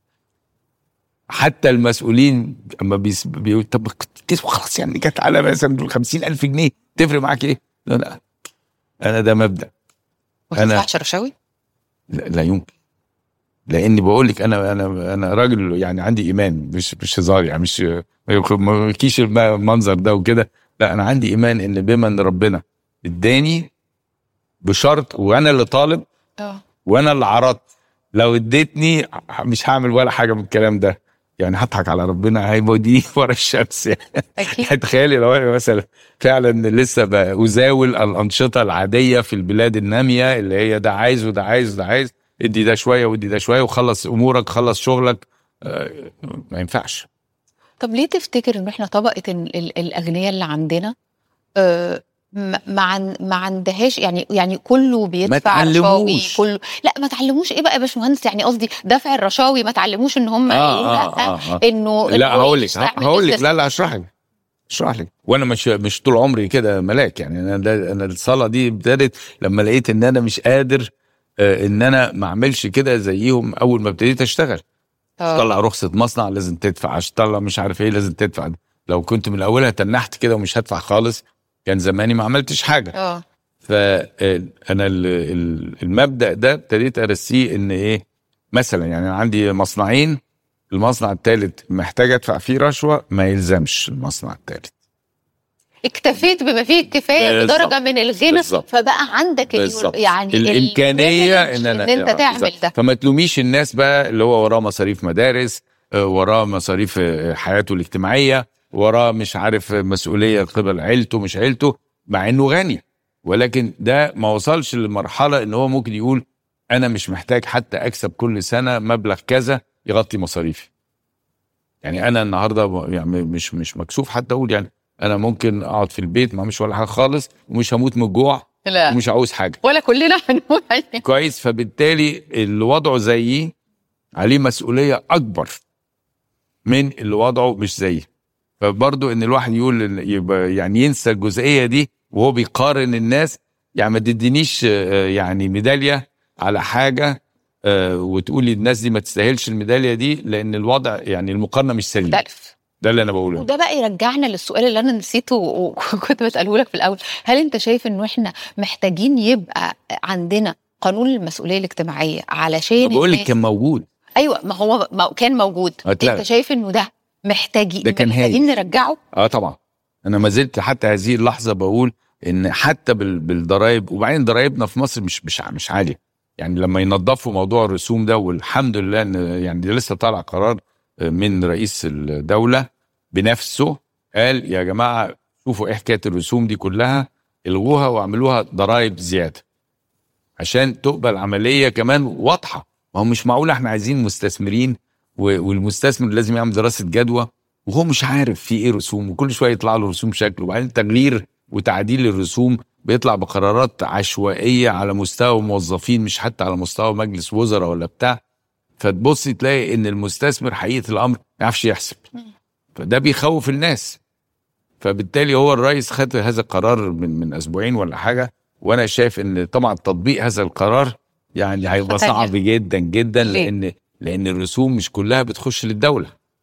حتى المسؤولين اما بيس- بيقول طب كنت تسوى خلاص يعني جت على مثلا 50000 جنيه تفرق معاك ايه؟ لا لا انا ده مبدا ما أنا- تدفعش رشاوي لا, لا يمكن لاني بقول لك انا انا انا راجل يعني عندي ايمان مش مش هزار يعني مش ما يجيش المنظر ده وكده لا انا عندي ايمان ان بما ان ربنا اداني بشرط وانا اللي طالب اه وانا اللي عرضت لو اديتني مش هعمل ولا حاجه من الكلام ده يعني هضحك على ربنا هيوديني ورا الشمس يعني اكيد تخيلي لو انا مثلا فعلا لسه بزاول الانشطه العاديه في البلاد الناميه اللي هي ده عايز وده عايز وده عايز ادي ده شويه وادي ده شويه وخلص امورك خلص شغلك آه، ما ينفعش طب ليه تفتكر ان احنا طبقه ال- ال- الاغنياء اللي عندنا آه، ما ما عن- ما عندهاش يعني يعني كله بيدفع رشاوي تعلموش. كله لا ما تعلموش ايه بقى يا باشمهندس يعني قصدي دفع الرشاوي ما تعلموش ان هم آه، إيه؟ آه، لا آه، آه. انه لا إنه هقول لك يستعمل هقول لك business. لا لا اشرح لك اشرح لك وانا مش مش طول عمري كده ملاك يعني انا ده انا الصلاه دي ابتدت لما لقيت ان انا مش قادر آه، ان انا ما اعملش كده زيهم اول ما ابتديت اشتغل آه. تطلع رخصه مصنع لازم تدفع عشان تطلع مش عارف ايه لازم تدفع لو كنت من اولها تنحت كده ومش هدفع خالص كان زماني ما عملتش حاجه اه فانا المبدا ده ابتديت ارسيه ان ايه مثلا يعني أنا عندي مصنعين المصنع الثالث محتاج ادفع فيه رشوه ما يلزمش المصنع الثالث اكتفيت بما فيه الكفايه بالظبط. بدرجه من الغنى بالظبط. فبقى عندك ال- بالظبط يعني الامكانيه ال- ان انا ان انت آه، تعمل بالظبط. ده فما تلوميش الناس بقى اللي هو وراه مصاريف مدارس آه، وراه مصاريف آه، حياته الاجتماعيه وراه مش عارف آه، مسؤوليه قبل عيلته مش عيلته مع انه غني ولكن ده ما وصلش لمرحله ان هو ممكن يقول انا مش محتاج حتى اكسب كل سنه مبلغ كذا يغطي مصاريفي يعني انا النهارده ب- يعني مش مش مكسوف حتى اقول يعني انا ممكن اقعد في البيت ما اعملش ولا حاجه خالص ومش هموت من الجوع لا ومش عاوز حاجه ولا كلنا هنقول عليه. كويس فبالتالي اللي وضعه زيي عليه مسؤوليه اكبر من اللي وضعه مش زيي فبرضه ان الواحد يقول إن يبقى يعني ينسى الجزئيه دي وهو بيقارن الناس يعني ما تدينيش آه، يعني ميداليه على حاجه آه، وتقولي الناس دي ما تستاهلش الميداليه دي لان الوضع يعني المقارنه مش سليمه مختلف ده اللي انا بقوله وده بقى يرجعنا للسؤال اللي انا نسيته وكنت بساله لك في الاول هل انت شايف انه احنا محتاجين يبقى عندنا قانون المسؤوليه الاجتماعيه علشان بقول لك الناس- كان موجود ايوه ما هو ما كان موجود هتلاقي. انت شايف انه ده محتاجين ده كان محتاجين نرجعه اه طبعا انا ما زلت حتى هذه اللحظه بقول ان حتى بال- بالضرايب وبعدين ضرايبنا في مصر مش مش مش عاليه يعني لما ينظفوا موضوع الرسوم ده والحمد لله ان يعني ده لسه طالع قرار من رئيس الدوله بنفسه قال يا جماعه شوفوا ايه حكايه الرسوم دي كلها الغوها واعملوها ضرايب زياده عشان تقبل عمليه كمان واضحه ما هو مش معقول احنا عايزين مستثمرين و- والمستثمر لازم يعمل دراسه جدوى وهو مش عارف في ايه رسوم وكل شويه يطلع له رسوم شكل وبعدين تغيير وتعديل الرسوم بيطلع بقرارات عشوائيه على مستوى موظفين مش حتى على مستوى مجلس وزراء ولا بتاع فتبص تلاقي ان المستثمر حقيقه الامر ما يعرفش يحسب فده بيخوف الناس فبالتالي هو الرئيس خد هذا القرار من من اسبوعين ولا حاجه وانا شايف ان طبعا تطبيق هذا القرار يعني هيبقى تانية. صعب جدا جدا ليه؟ لان لان الرسوم مش كلها بتخش للدوله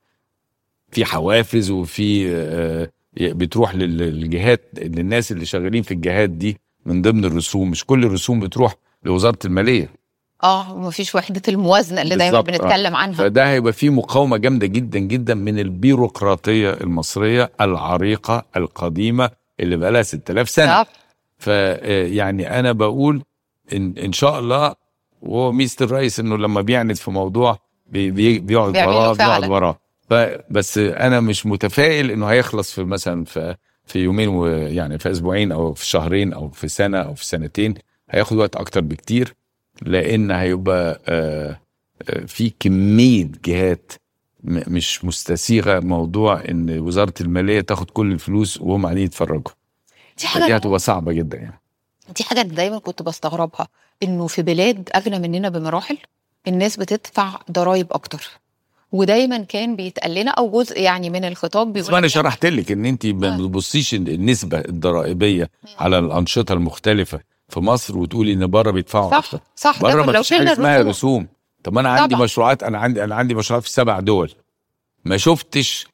في حوافز وفي آه، بتروح لل- للجهات للناس اللي شغالين في الجهات دي من ضمن الرسوم مش كل الرسوم بتروح لوزاره الماليه اه ومفيش وحده الموازنه اللي دايما بالظبط، آه. بنتكلم عنها فده هيبقى فيه مقاومه جامده جدا جدا من البيروقراطيه المصريه العريقه القديمه اللي بقى لها 6000 سنه طب ف آه، يعني انا بقول ان ان شاء الله وهو ميزه الرئيس انه لما بيعند في موضوع بي بي بيقعد بيعمله وراه بيقعد فعلا. وراه فبس انا مش متفائل انه هيخلص في مثلا في في يومين ويعني في اسبوعين او في شهرين او في سنه او في سنتين هياخد وقت اكتر بكتير لان هيبقى آه، آه، في كميه جهات م- مش مستسيغه موضوع ان وزاره الماليه تاخد كل الفلوس وهم قاعدين يتفرجوا دي حاجه دي هتبقى صعبه جدا يعني دي حاجه أنا دايما كنت بستغربها انه في بلاد اغنى مننا بمراحل الناس بتدفع ضرائب اكتر ودايما كان بيتقال لنا او جزء يعني من الخطاب بس بيقول ما انا لك شرحت لك ان انت ما آه. بتبصيش النسبه الضرائبيه على الانشطه المختلفه في مصر وتقولي ان بره بيدفعوا صح أكتر. صح بره ده ما لو فيش حاجه شلنا اسمها الرسوم رسوم طب انا عندي طبعا. مشروعات انا عندي انا عندي مشروعات في سبع دول ما شفتش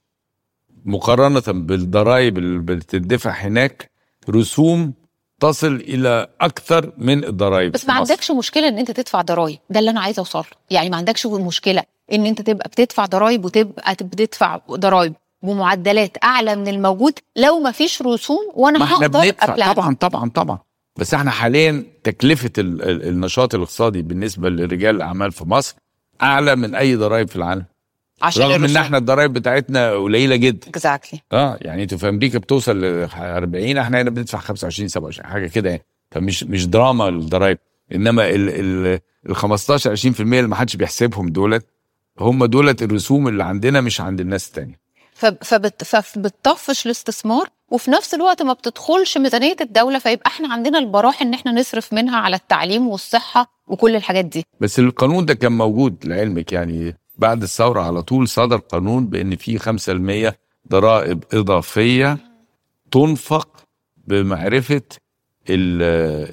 مقارنه بالضرائب اللي بتدفع هناك رسوم تصل الى اكثر من الضرائب بس في ما مصر. عندكش مشكله ان انت تدفع ضرائب ده اللي انا عايزه اوصل له. يعني ما عندكش مشكله ان انت تبقى بتدفع ضرائب وتبقى بتدفع ضرائب بمعدلات اعلى من الموجود لو ما فيش رسوم وانا ما احنا هقدر بندفع ابلع طبعا طبعا طبعا بس احنا حاليا تكلفه ال- ال- النشاط الاقتصادي بالنسبه لرجال الاعمال في مصر اعلى من اي ضرائب في العالم عشان رغم ان الرسوم احنا الضرائب بتاعتنا قليله جدا اكزاكتلي اه يعني انتوا في امريكا بتوصل ل 40 احنا هنا بندفع 25 27 حاجه كده يعني فمش مش دراما الضرائب انما ال ال ال 15 20% اللي ما حدش بيحسبهم دولت هم دولت الرسوم اللي عندنا مش عند الناس التانية فبت فبتطفش الاستثمار وفي نفس الوقت ما بتدخلش ميزانيه الدوله فيبقى احنا عندنا البراح ان احنا نصرف منها على التعليم والصحه وكل الحاجات دي بس القانون ده كان موجود لعلمك يعني بعد الثورة على طول صدر قانون بأن في 5% ضرائب إضافية تنفق بمعرفة ال-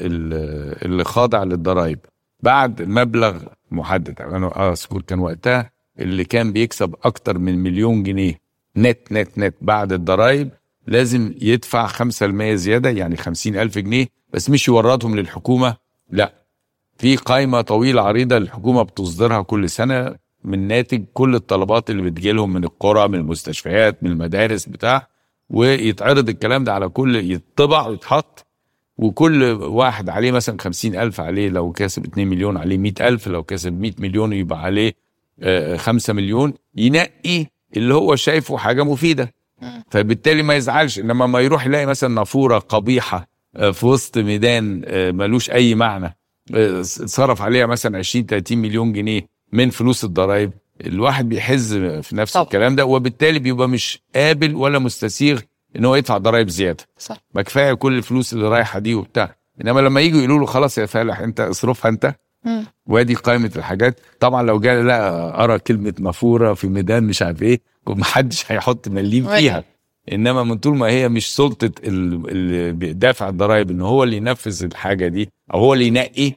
ال- اللي خاضع للضرائب بعد مبلغ محدد أنا أذكر كان وقتها اللي كان بيكسب أكتر من مليون جنيه نت نت نت بعد الضرائب لازم يدفع 5% زيادة يعني 50 ألف جنيه بس مش يوردهم للحكومة لا في قائمة طويلة عريضة الحكومة بتصدرها كل سنة من ناتج كل الطلبات اللي بتجيلهم من القرى من المستشفيات من المدارس بتاع ويتعرض الكلام ده على كل يطبع ويتحط وكل واحد عليه مثلا خمسين ألف عليه لو كسب 2 مليون عليه مئة ألف لو كسب 100 مليون يبقى عليه آه، خمسة مليون ينقي اللي هو شايفه حاجة مفيدة مم. فبالتالي ما يزعلش انما ما يروح يلاقي مثلا نافوره قبيحه آه، في وسط ميدان آه، ملوش اي معنى آه، صرف عليها مثلا 20 30 مليون جنيه من فلوس الضرائب الواحد بيحز في نفس طبعا. الكلام ده وبالتالي بيبقى مش قابل ولا مستسيغ ان هو يدفع ضرائب زياده صح ما كفايه كل الفلوس اللي رايحه دي وبتاع انما لما يجوا يقولوا له خلاص يا فالح انت اصرفها انت مم. وادي قائمه الحاجات طبعا لو جاء لا ارى كلمه نافوره في ميدان مش عارف ايه ما حدش هيحط مليم فيها انما من طول ما هي مش سلطه ال- اللي بيدافع الضرائب ان هو اللي ينفذ الحاجه دي او هو اللي ينقي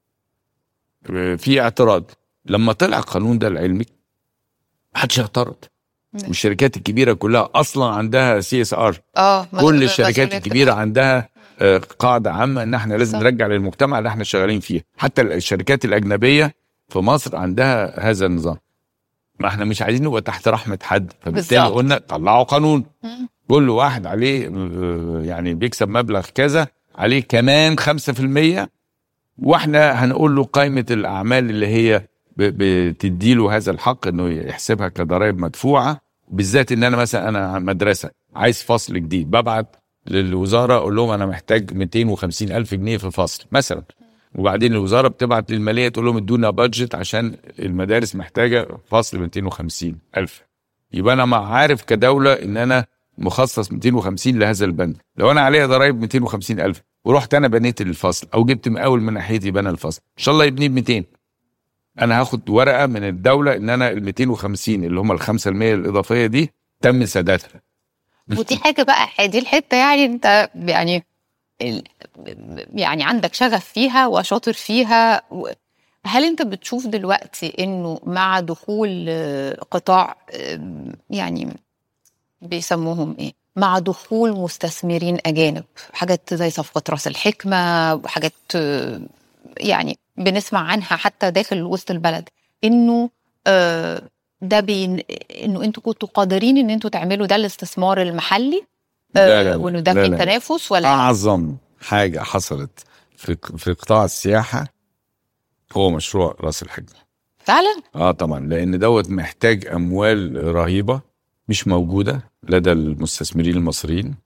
آه، في اعتراض لما طلع القانون ده العلمي محدش اعترض نعم. والشركات الكبيره كلها اصلا عندها سي اس ار اه كل الشركات مسؤولية الكبيره عندها آه، قاعده عامه ان احنا لازم صح. نرجع للمجتمع اللي احنا شغالين فيه حتى الشركات الاجنبيه في مصر عندها هذا النظام ما احنا مش عايزين نبقى تحت رحمه حد فبالتالي بالظبط. قلنا طلعوا قانون مم. كل واحد عليه آه، يعني بيكسب مبلغ كذا عليه كمان 5% واحنا هنقول له قائمه الاعمال اللي هي ب- بتديله هذا الحق انه يحسبها كضرائب مدفوعه بالذات ان انا مثلا انا مدرسه عايز فصل جديد ببعت للوزاره اقول لهم انا محتاج 250 الف جنيه في فصل مثلا وبعدين الوزاره بتبعت للماليه تقول لهم ادونا بادجت عشان المدارس محتاجه فصل 250 الف يبقى انا مع- عارف كدوله ان انا مخصص 250 لهذا البند لو انا عليا ضرائب 250 الف ورحت انا بنيت الفصل او جبت مقاول من ناحيتي بنى الفصل ان شاء الله يبنيه ب 200 انا هاخد ورقه من الدوله ان انا ال 250 اللي هم ال 5% الاضافيه دي تم سدادها ودي حاجه بقى دي الحته يعني انت يعني ال- يعني عندك شغف فيها وشاطر فيها و- هل انت بتشوف دلوقتي انه مع دخول آه، قطاع آه، يعني بيسموهم ايه مع دخول مستثمرين اجانب حاجات زي صفقه راس الحكمه وحاجات آه، يعني بنسمع عنها حتى داخل وسط البلد انه آه، ده بين انه انتوا كنتوا قادرين ان انتوا تعملوا ده الاستثمار المحلي آه، لا، لا، لا. وانه ده لا، في لا. تنافس ولا اعظم حاجه حصلت في في قطاع السياحه هو مشروع راس الحكمه فعلا اه طبعا لان دوت محتاج اموال رهيبه مش موجوده لدى المستثمرين المصريين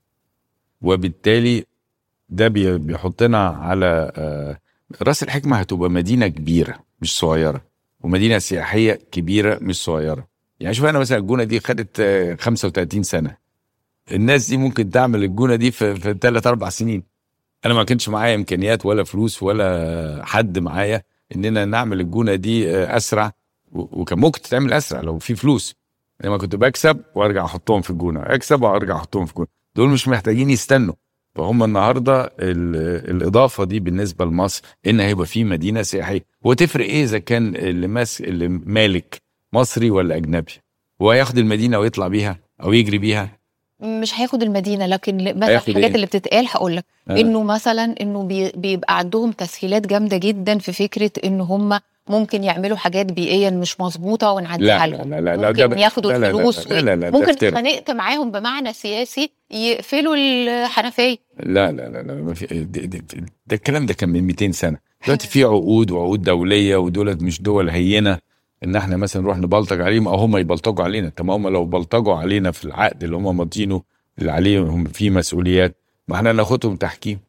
وبالتالي ده بي- بيحطنا على آه راس الحكمه هتبقى مدينه كبيره مش صغيره ومدينه سياحيه كبيره مش صغيره يعني شوف انا مثلا الجونه دي خدت آه 35 سنه الناس دي ممكن تعمل الجونه دي في في ثلاث اربع سنين انا ما كانش معايا امكانيات ولا فلوس ولا حد معايا اننا نعمل الجونه دي آه، اسرع و- وكان ممكن تتعمل اسرع لو في فلوس انما كنت بكسب وارجع احطهم في الجونه اكسب وارجع احطهم في الجونه دول مش محتاجين يستنوا فهم النهارده ال- الاضافه دي بالنسبه لمصر ان هيبقى في مدينه سياحيه وتفرق ايه اذا كان اللي ماس اللي مالك مصري ولا اجنبي هو هياخد المدينه ويطلع بيها او يجري بيها مش هياخد المدينه لكن ل- مثلا هياخد الحاجات إيه؟ اللي بتتقال هقول لك آه. انه مثلا انه بي- بيبقى عندهم تسهيلات جامده جدا في فكره ان هم ممكن يعملوا حاجات بيئيا مش مظبوطه ونعديها لا لهم لا لا لا ممكن ده- ياخدوا لا لا لا الفلوس لا لا لا ده ممكن افتراء. اتخانقت معاهم بمعنى سياسي يقفلوا الحنفيه لا لا لا لا ما في ده, ده, ده الكلام ده كان من 200 سنه دلوقتي في عقود وعقود دوليه ودولت مش دول هينه ان احنا مثلا نروح نبلطج عليهم او هم يبلطجوا علينا طب ما هم لو بلطجوا علينا في العقد اللي هم ماضينه اللي عليهم فيه مسؤوليات ما احنا ناخدهم تحكيم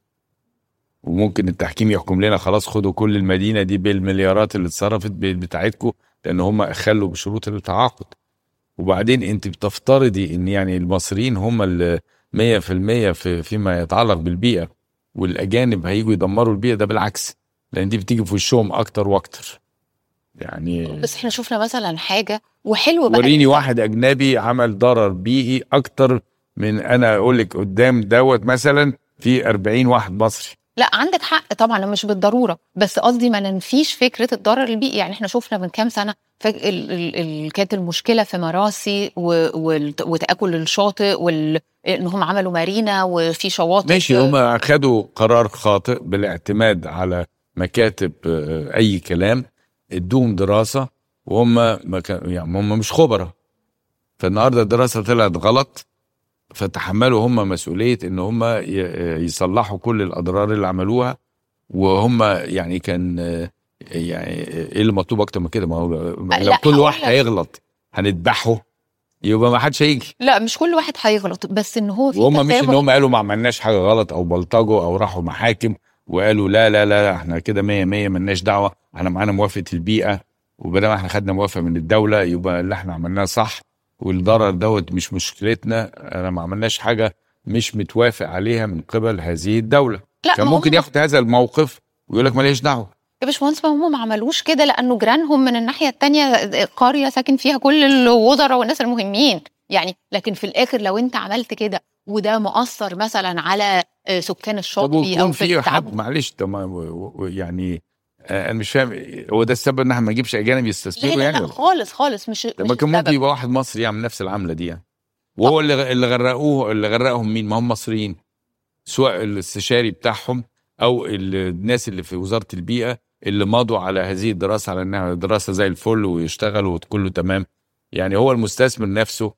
وممكن التحكيم يحكم لنا خلاص خدوا كل المدينه دي بالمليارات اللي اتصرفت ب- بتاعتكم لان هم خلوا بشروط التعاقد وبعدين انت بتفترضي ان يعني المصريين هم اللي 100% في فيما يتعلق بالبيئه والاجانب هيجوا يدمروا البيئه ده بالعكس لان دي بتيجي في وشهم اكتر واكتر يعني بس احنا شفنا مثلا حاجه وحلو بقى وريني واحد اجنبي عمل ضرر بيئي اكتر من انا اقول لك قدام دوت مثلا في 40 واحد مصري لا عندك حق طبعا مش بالضروره بس قصدي ما ننفيش فكره الضرر البيئي يعني احنا شفنا من كام سنه فك... ال... ال... ال... كانت المشكله في مراسي و... وال... وتاكل الشاطئ وال... ان هم عملوا مارينا وفي شواطئ ماشي هم خدوا قرار خاطئ بالاعتماد على مكاتب آه، اي كلام ادوهم دراسه وهم ما كان يعني هم مش خبراء فالنهارده الدراسه طلعت غلط فتحملوا هم مسؤوليه ان هم ي- يصلحوا كل الاضرار اللي عملوها وهم يعني كان آه، يعني ايه اللي مطلوب اكتر من كده ما هو لو لا، كل هقول واحد لك. هيغلط هنذبحه يبقى ما حدش هيجي لا مش كل واحد هيغلط بس ان هو في وهم مش ان تساهل. هم قالوا ما عملناش حاجه غلط او بلطجوا او راحوا محاكم وقالوا لا لا لا احنا كده مية مية ملناش دعوه احنا معانا موافقه البيئه وبدل ما احنا خدنا موافقه من الدوله يبقى اللي احنا عملناه صح والضرر دوت مش مشكلتنا انا ما عملناش حاجه مش متوافق عليها من قبل هذه الدوله لا كان ما ممكن هم- ياخد هذا الموقف ويقول لك ماليش دعوه يا باشمهندس ما هم ما عملوش كده لانه جيرانهم من الناحيه التانية قريه ساكن فيها كل الوزراء والناس المهمين يعني لكن في الاخر لو انت عملت كده وده مؤثر مثلا على آه، سكان طب الشاطئ او ويكون في في التعب حد معلش طب ما- و- و- يعني آه، انا مش فاهم هو ده السبب ان احنا ما نجيبش اجانب لا يستثمروا لا, يعني لا ولا؟ خالص خالص مش طب مش ما كان ممكن السبب. يبقى واحد مصري يعمل نفس العمله دي يعني وهو اللي اللي غرقوه اللي غرقهم مين ما هم مصريين سواء الاستشاري بتاعهم او ال- الناس اللي في وزاره البيئه اللي مضوا على هذه الدراسه على انها دراسه زي الفل ويشتغلوا وكله تمام يعني هو المستثمر نفسه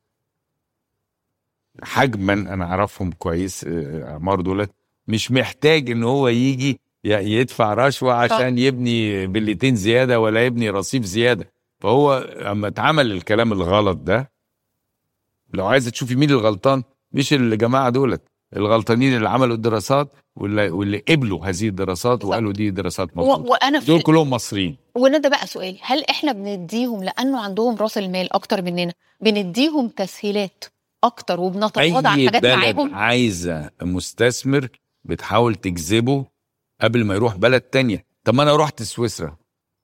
حجما انا اعرفهم كويس آه، اعمار دولت مش محتاج ان هو يجي ي- يدفع رشوه عشان يبني بلتين زياده ولا يبني رصيف زياده فهو اما اتعمل الكلام الغلط ده لو عايزه تشوفي مين الغلطان مش الجماعه دولت الغلطانين اللي عملوا الدراسات واللي, واللي قبلوا هذه الدراسات وقالوا دي دراسات و- مظبوطه وانا دول في كلهم مصريين وده ده بقى سؤالي هل احنا بنديهم لانه عندهم راس المال اكتر مننا بنديهم تسهيلات اكتر وبنتغاضى عن اي حاجات بلد معاهم عايزه مستثمر بتحاول تجذبه قبل ما يروح بلد تانية طب ما انا رحت سويسرا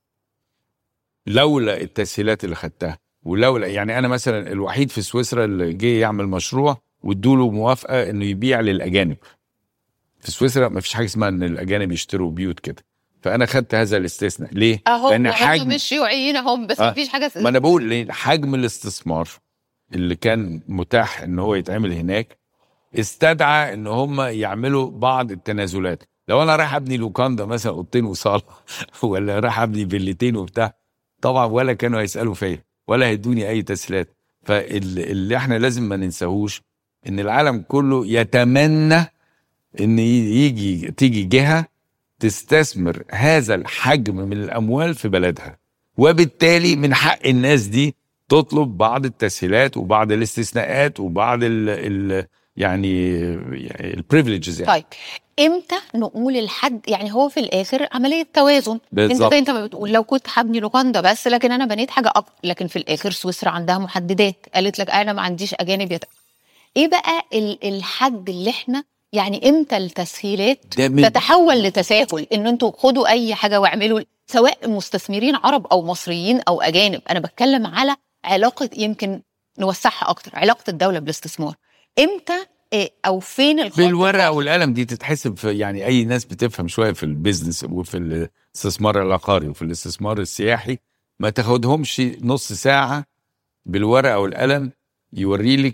لولا التسهيلات اللي خدتها ولولا يعني انا مثلا الوحيد في سويسرا اللي جه يعمل مشروع وادوا له موافقه انه يبيع للاجانب في سويسرا ما فيش حاجه اسمها ان الاجانب يشتروا بيوت كده فانا خدت هذا الاستثناء ليه اهو لان هم حجم مش شيوعيين اهم بس آه. مفيش حاجه ما انا بقول ليه حجم الاستثمار اللي كان متاح ان هو يتعمل هناك استدعى ان هم يعملوا بعض التنازلات لو انا رايح ابني لوكاندا مثلا اوضتين وصاله ولا رايح ابني فيلتين وبتاع طبعا ولا كانوا هيسالوا فيا ولا هيدوني اي تسهيلات فاللي احنا لازم ما ننساهوش ان العالم كله يتمنى ان يجي تيجي جهه تستثمر هذا الحجم من الاموال في بلدها وبالتالي من حق الناس دي تطلب بعض التسهيلات وبعض الاستثناءات وبعض ال ال يعني البريفليجز يعني طيب امتى نقول لحد يعني هو في الاخر عمليه توازن انت بالظبط زي انت ما بتقول لو كنت هبني لوكاندا بس لكن انا بنيت حاجه اكتر لكن في الاخر سويسرا عندها محددات قالت لك انا ما عنديش اجانب يت... ايه بقى ال- الحد اللي احنا يعني امتى التسهيلات ده من تتحول لتساهل ان انتوا خدوا اي حاجه واعملوا سواء مستثمرين عرب او مصريين او اجانب انا بتكلم على علاقه يمكن نوسعها اكتر علاقه الدوله بالاستثمار امتى إيه، او فين الخط بالورقه والقلم دي تتحسب في يعني اي ناس بتفهم شويه في البيزنس وفي الاستثمار العقاري وفي الاستثمار السياحي ما تاخدهمش نص ساعه بالورقه والقلم يوري لك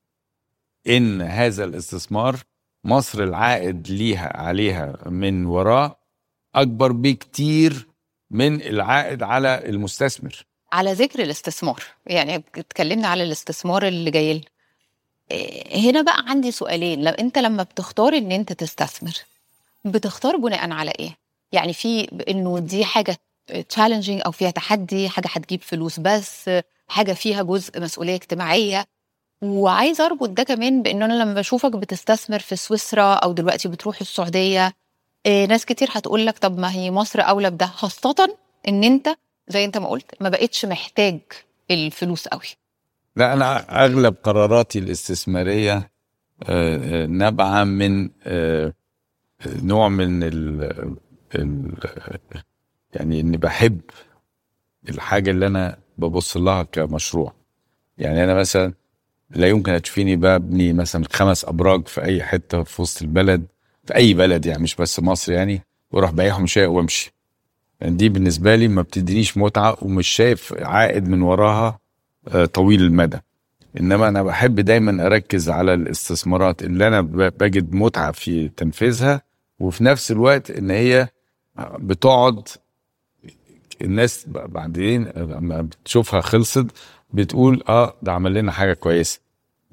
ان هذا الاستثمار مصر العائد ليها عليها من وراه اكبر بكتير من العائد على المستثمر على ذكر الاستثمار يعني اتكلمنا على الاستثمار اللي جاي لنا إيه، هنا بقى عندي سؤالين لو انت لما بتختار ان انت تستثمر بتختار بناء على ايه يعني في انه دي حاجه تشالنجينج او فيها تحدي حاجه هتجيب فلوس بس حاجه فيها جزء مسؤوليه اجتماعيه وعايزه اربط ده كمان بان انا لما بشوفك بتستثمر في سويسرا او دلوقتي بتروح السعوديه إيه، ناس كتير هتقول لك طب ما هي مصر اولى بده خاصه ان انت زي انت ما قلت ما بقتش محتاج الفلوس قوي لا انا اغلب قراراتي الاستثماريه آه، آه، نابعه من آه، نوع من ال ال يعني اني بحب الحاجه اللي انا ببص لها كمشروع يعني انا مثلا لا يمكن هتشوفيني ببني مثلا خمس ابراج في اي حته في وسط البلد في اي بلد يعني مش بس مصر يعني واروح بايعهم شيء وامشي يعني دي بالنسبه لي ما بتدينيش متعه ومش شايف عائد من وراها آه، طويل المدى انما انا بحب دايما اركز على الاستثمارات اللي انا ب- بجد متعه في تنفيذها وفي نفس الوقت ان هي بتقعد الناس ب- بعدين لما بتشوفها خلصت بتقول اه ده عمل لنا حاجه كويسه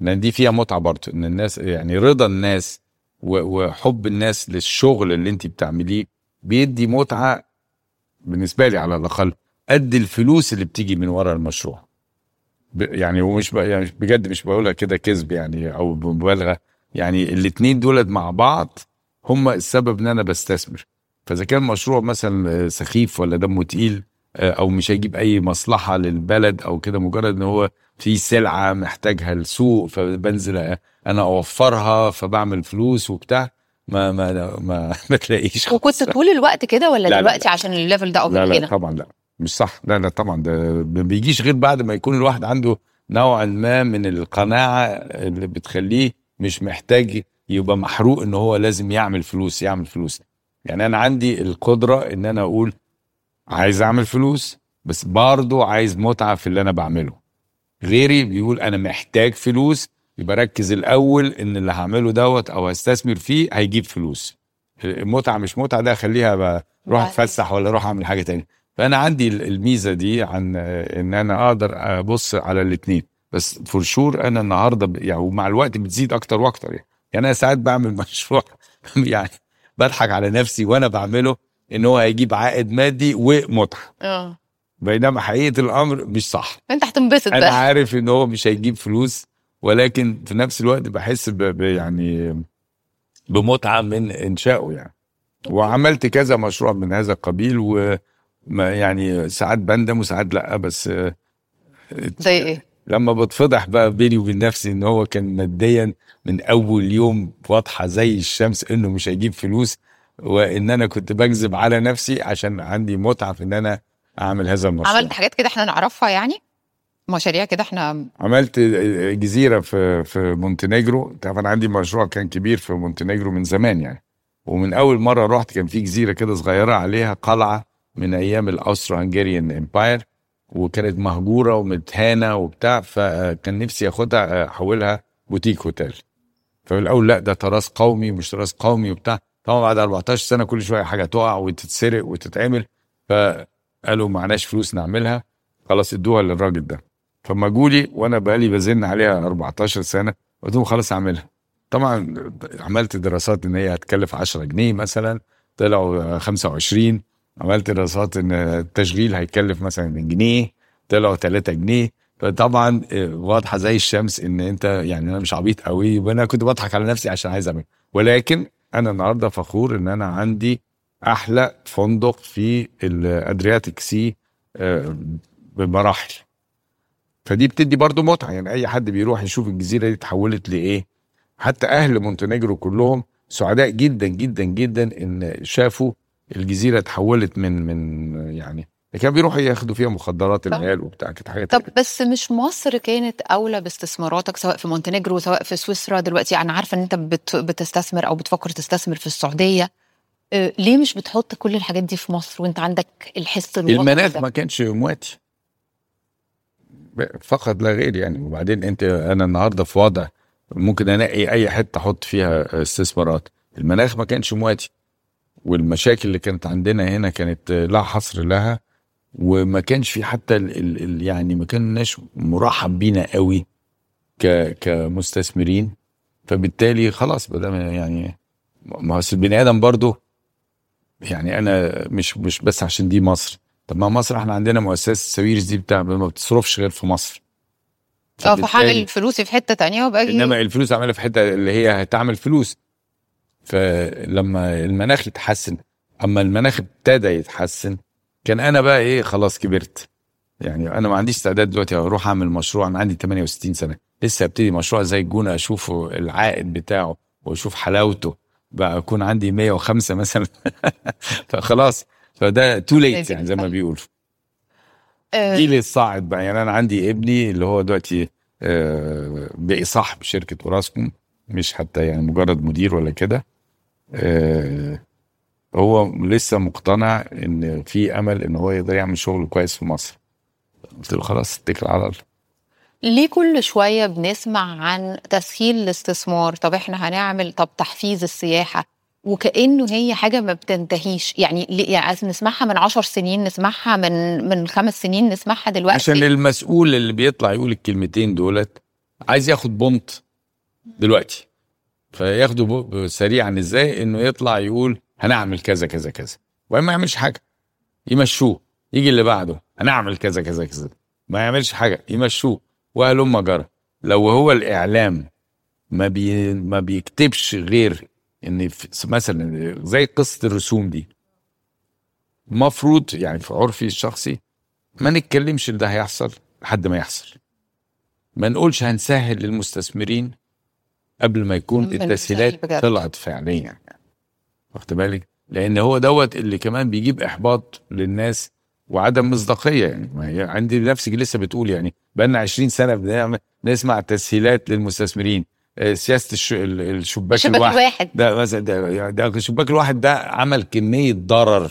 لان دي فيها متعه برضه ان الناس يعني رضا الناس و- وحب الناس للشغل اللي انت بتعمليه بيدي متعه بالنسبه لي على الاقل قد الفلوس اللي بتيجي من ورا المشروع ب- يعني ومش ب- يعني بجد مش بقولها كده كذب يعني او بمبالغه يعني الاتنين دولت مع بعض هم السبب ان انا بستثمر فاذا كان مشروع مثلا آه، سخيف ولا دمه تقيل آه، او مش هيجيب اي مصلحه للبلد او كده مجرد ان هو في سلعه محتاجها السوق فبنزل أ- انا اوفرها فبعمل فلوس وبتاع ما ما ما, ما تلاقيش وكنت خالص. طول الوقت كده ولا لا، لا، دلوقتي عشان الليفل ده او لا لا هنا طبعا لا مش صح لا لا طبعا ده ما بيجيش غير بعد ما يكون الواحد عنده نوعا ما من القناعة اللي بتخليه مش محتاج يبقى محروق ان هو لازم يعمل فلوس يعمل فلوس يعني انا عندي القدرة ان انا اقول عايز اعمل فلوس بس برضه عايز متعة في اللي انا بعمله غيري بيقول انا محتاج فلوس يبقى ركز الاول ان اللي هعمله دوت او هستثمر فيه هيجيب فلوس المتعه مش متعه ده خليها بقى روح بعدين. اتفسح ولا روح اعمل حاجه تانية فانا عندي ال- الميزه دي عن آه، ان انا اقدر ابص على الاثنين بس فور شور انا النهارده ب- يعني ومع الوقت بتزيد اكتر واكتر يعني, يعني انا ساعات بعمل مشروع يعني بضحك على نفسي وانا بعمله ان هو هيجيب عائد مادي ومتعه اه بينما حقيقه الامر مش صح انت هتنبسط انا بقى عارف ان هو مش هيجيب فلوس ولكن في نفس الوقت بحس ب ب- يعني بمتعه من انشائه يعني وعملت كذا مشروع من هذا القبيل و ما يعني ساعات بندم وساعات لا بس آه، زي ايه لما بتفضح بقى بيني وبين نفسي ان هو كان ماديا من اول يوم واضحه زي الشمس انه مش هيجيب فلوس وان انا كنت بكذب على نفسي عشان عندي متعه في ان انا اعمل هذا المشروع عملت حاجات كده احنا نعرفها يعني مشاريع كده احنا عملت جزيره في في مونتينيجرو طبعا انا عندي مشروع كان كبير في مونتينيجرو من زمان يعني ومن اول مره رحت كان في جزيره كده صغيره عليها قلعه من ايام الاوسترو هنغاريان امباير وكانت مهجوره ومتهانه وبتاع فكان نفسي اخدها احولها بوتيك هوتيل ففي الاول لا ده تراث قومي مش تراث قومي وبتاع طبعا بعد 14 سنه كل شويه حاجه تقع وتتسرق وتتعمل فقالوا معناش فلوس نعملها خلاص ادوها للراجل ده فما جولي وانا بقالي بزن عليها 14 سنه قلت لهم خلاص اعملها طبعا عملت دراسات ان هي هتكلف 10 جنيه مثلا طلعوا 25 عملت دراسات ان التشغيل هيكلف مثلا جنيه طلعوا 3 جنيه فطبعا واضحه زي الشمس ان انت يعني انا مش عبيط قوي وانا كنت بضحك على نفسي عشان عايز اعمل ولكن انا النهارده فخور ان انا عندي احلى فندق في الادرياتيك سي آه، بمراحل فدي بتدي برضو متعه يعني اي حد بيروح يشوف الجزيره دي اتحولت لايه حتى اهل مونتينيجرو كلهم سعداء جدا جدا جدا ان شافوا الجزيره اتحولت من من يعني كانوا بيروحوا ياخدوا فيها مخدرات طبعا. العيال وبتاع كانت حاجات طب بس مش مصر كانت اولى باستثماراتك سواء في مونتينيجرو سواء في سويسرا دلوقتي انا عارفه ان انت بت بتستثمر او بتفكر تستثمر في السعوديه آه، ليه مش بتحط كل الحاجات دي في مصر وانت عندك الحس الوطني المناخ ده؟ ما كانش مواتي فقط لا غير يعني وبعدين انت انا النهارده في وضع ممكن انقي اي حته احط فيها استثمارات المناخ ما كانش مواتي والمشاكل اللي كانت عندنا هنا كانت لا حصر لها وما كانش في حتى ال ال ال يعني ما كناش مرحب بينا قوي ك كمستثمرين فبالتالي خلاص بدل يعني ما هو أصل البني ادم برضه يعني انا مش مش بس عشان دي مصر طب ما مصر احنا عندنا مؤسسه سويرس دي بتاع ما بتصرفش غير في مصر اه فبالتالي- فحامل فلوسي في حته تانية وباجي انما الفلوس عملها في حته اللي هي هتعمل فلوس فلما المناخ يتحسن اما المناخ ابتدى يتحسن كان انا بقى ايه خلاص كبرت يعني انا ما عنديش استعداد دلوقتي اروح اعمل مشروع انا عندي 68 سنه لسه ابتدي مشروع زي الجونه اشوفه العائد بتاعه واشوف حلاوته بقى اكون عندي 105 مثلا فخلاص فده تو ليت لازم يعني زي ما صح. بيقولوا آه، جيل الصاعد بقى يعني انا عندي ابني اللي هو دلوقتي آه، بقي صاحب شركه اوراسكوم مش حتى يعني مجرد مدير ولا كده آه، هو لسه مقتنع ان في امل ان هو يقدر يعمل شغل كويس في مصر قلت له خلاص اتكل على الله ليه كل شوية بنسمع عن تسهيل الاستثمار طب احنا هنعمل طب تحفيز السياحة وكأنه هي حاجة ما بتنتهيش يعني ليه- يعني عايز نسمعها من عشر سنين نسمعها من من خمس سنين نسمعها دلوقتي عشان المسؤول اللي بيطلع يقول الكلمتين دولت عايز ياخد بونت دلوقتي فياخده ب- سريعا ازاي انه يطلع يقول هنعمل كذا كذا كذا وما يعملش حاجه يمشوه يجي اللي بعده هنعمل كذا كذا كذا ما يعملش حاجه يمشوه وهلم جرى لو هو الاعلام ما بي ما بيكتبش غير ان في مثلا زي قصه الرسوم دي المفروض يعني في عرفي الشخصي ما نتكلمش ان ده هيحصل لحد ما يحصل ما نقولش هنسهل للمستثمرين قبل ما يكون من التسهيلات بجد. طلعت فعليا يعني واخد بالك لان هو دوت اللي كمان بيجيب احباط للناس وعدم مصداقيه يعني ما هي عندي نفسك لسه بتقول يعني بقالنا 20 سنه بنعمل نسمع تسهيلات للمستثمرين آه، سياسه الش... ال- الشباك شباك الواحد واحد ده مثلا ده, يعني ده الشباك الواحد ده عمل كميه ضرر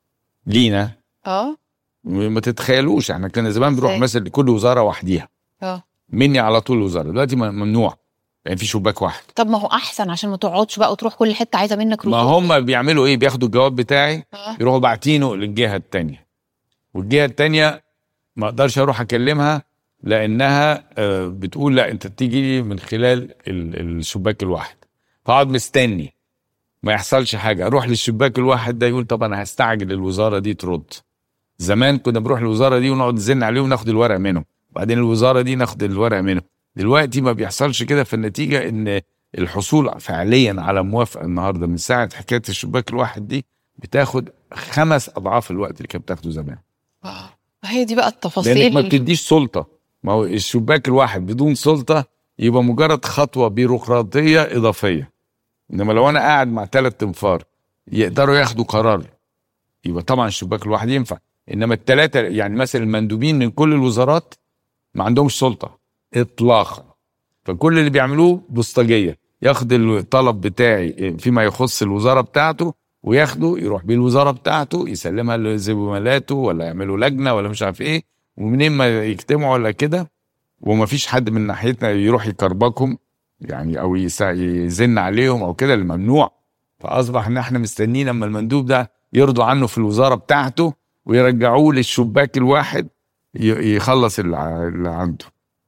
لينا اه ما تتخيلوش احنا كنا زمان بنروح إزاي؟ مثلا لكل وزاره وحديها اه مني على طول وزاره دلوقتي م- ممنوع يعني في شباك واحد طب ما هو احسن عشان ما تقعدش بقى وتروح كل حته عايزه منك ما رسوم هم بيعملوا ايه بياخدوا الجواب بتاعي آه. يروحوا باعتينه للجهه التانية والجهه التانية ما اقدرش اروح اكلمها لانها آه، بتقول لا انت تيجي لي من خلال ال- الشباك الواحد فاقعد مستني ما يحصلش حاجه اروح للشباك الواحد ده يقول طب انا هستعجل الوزاره دي ترد زمان كنا بنروح الوزاره دي ونقعد نزن عليهم وناخد الورق منهم بعدين الوزاره دي ناخد الورق منهم دلوقتي ما بيحصلش كده فالنتيجه ان الحصول فعليا على موافقه النهارده من ساعه حكايه الشباك الواحد دي بتاخد خمس اضعاف الوقت اللي كانت بتاخده زمان آه. هي دي بقى لانك التفاصيل ما بتديش سلطه ما هو الشباك الواحد بدون سلطه يبقى مجرد خطوه بيروقراطيه اضافيه انما لو انا قاعد مع ثلاث تنفار يقدروا ياخدوا قرار يبقى طبعا الشباك الواحد ينفع انما الثلاثه يعني مثلا المندوبين من كل الوزارات ما عندهمش سلطه اطلاقا فكل اللي بيعملوه بوسطجيه ياخد الطلب بتاعي فيما يخص الوزاره بتاعته وياخده يروح بيه الوزاره بتاعته يسلمها لزملاته ولا يعملوا لجنه ولا مش عارف ايه ومنين ما يجتمعوا ولا كده وما فيش حد من ناحيتنا يروح يكربكهم يعني او يسا- يزن عليهم او كده الممنوع فاصبح ان احنا مستنيين لما المندوب ده يرضوا عنه في الوزاره بتاعته ويرجعوه للشباك الواحد ي- يخلص اللي ع- اللي عنده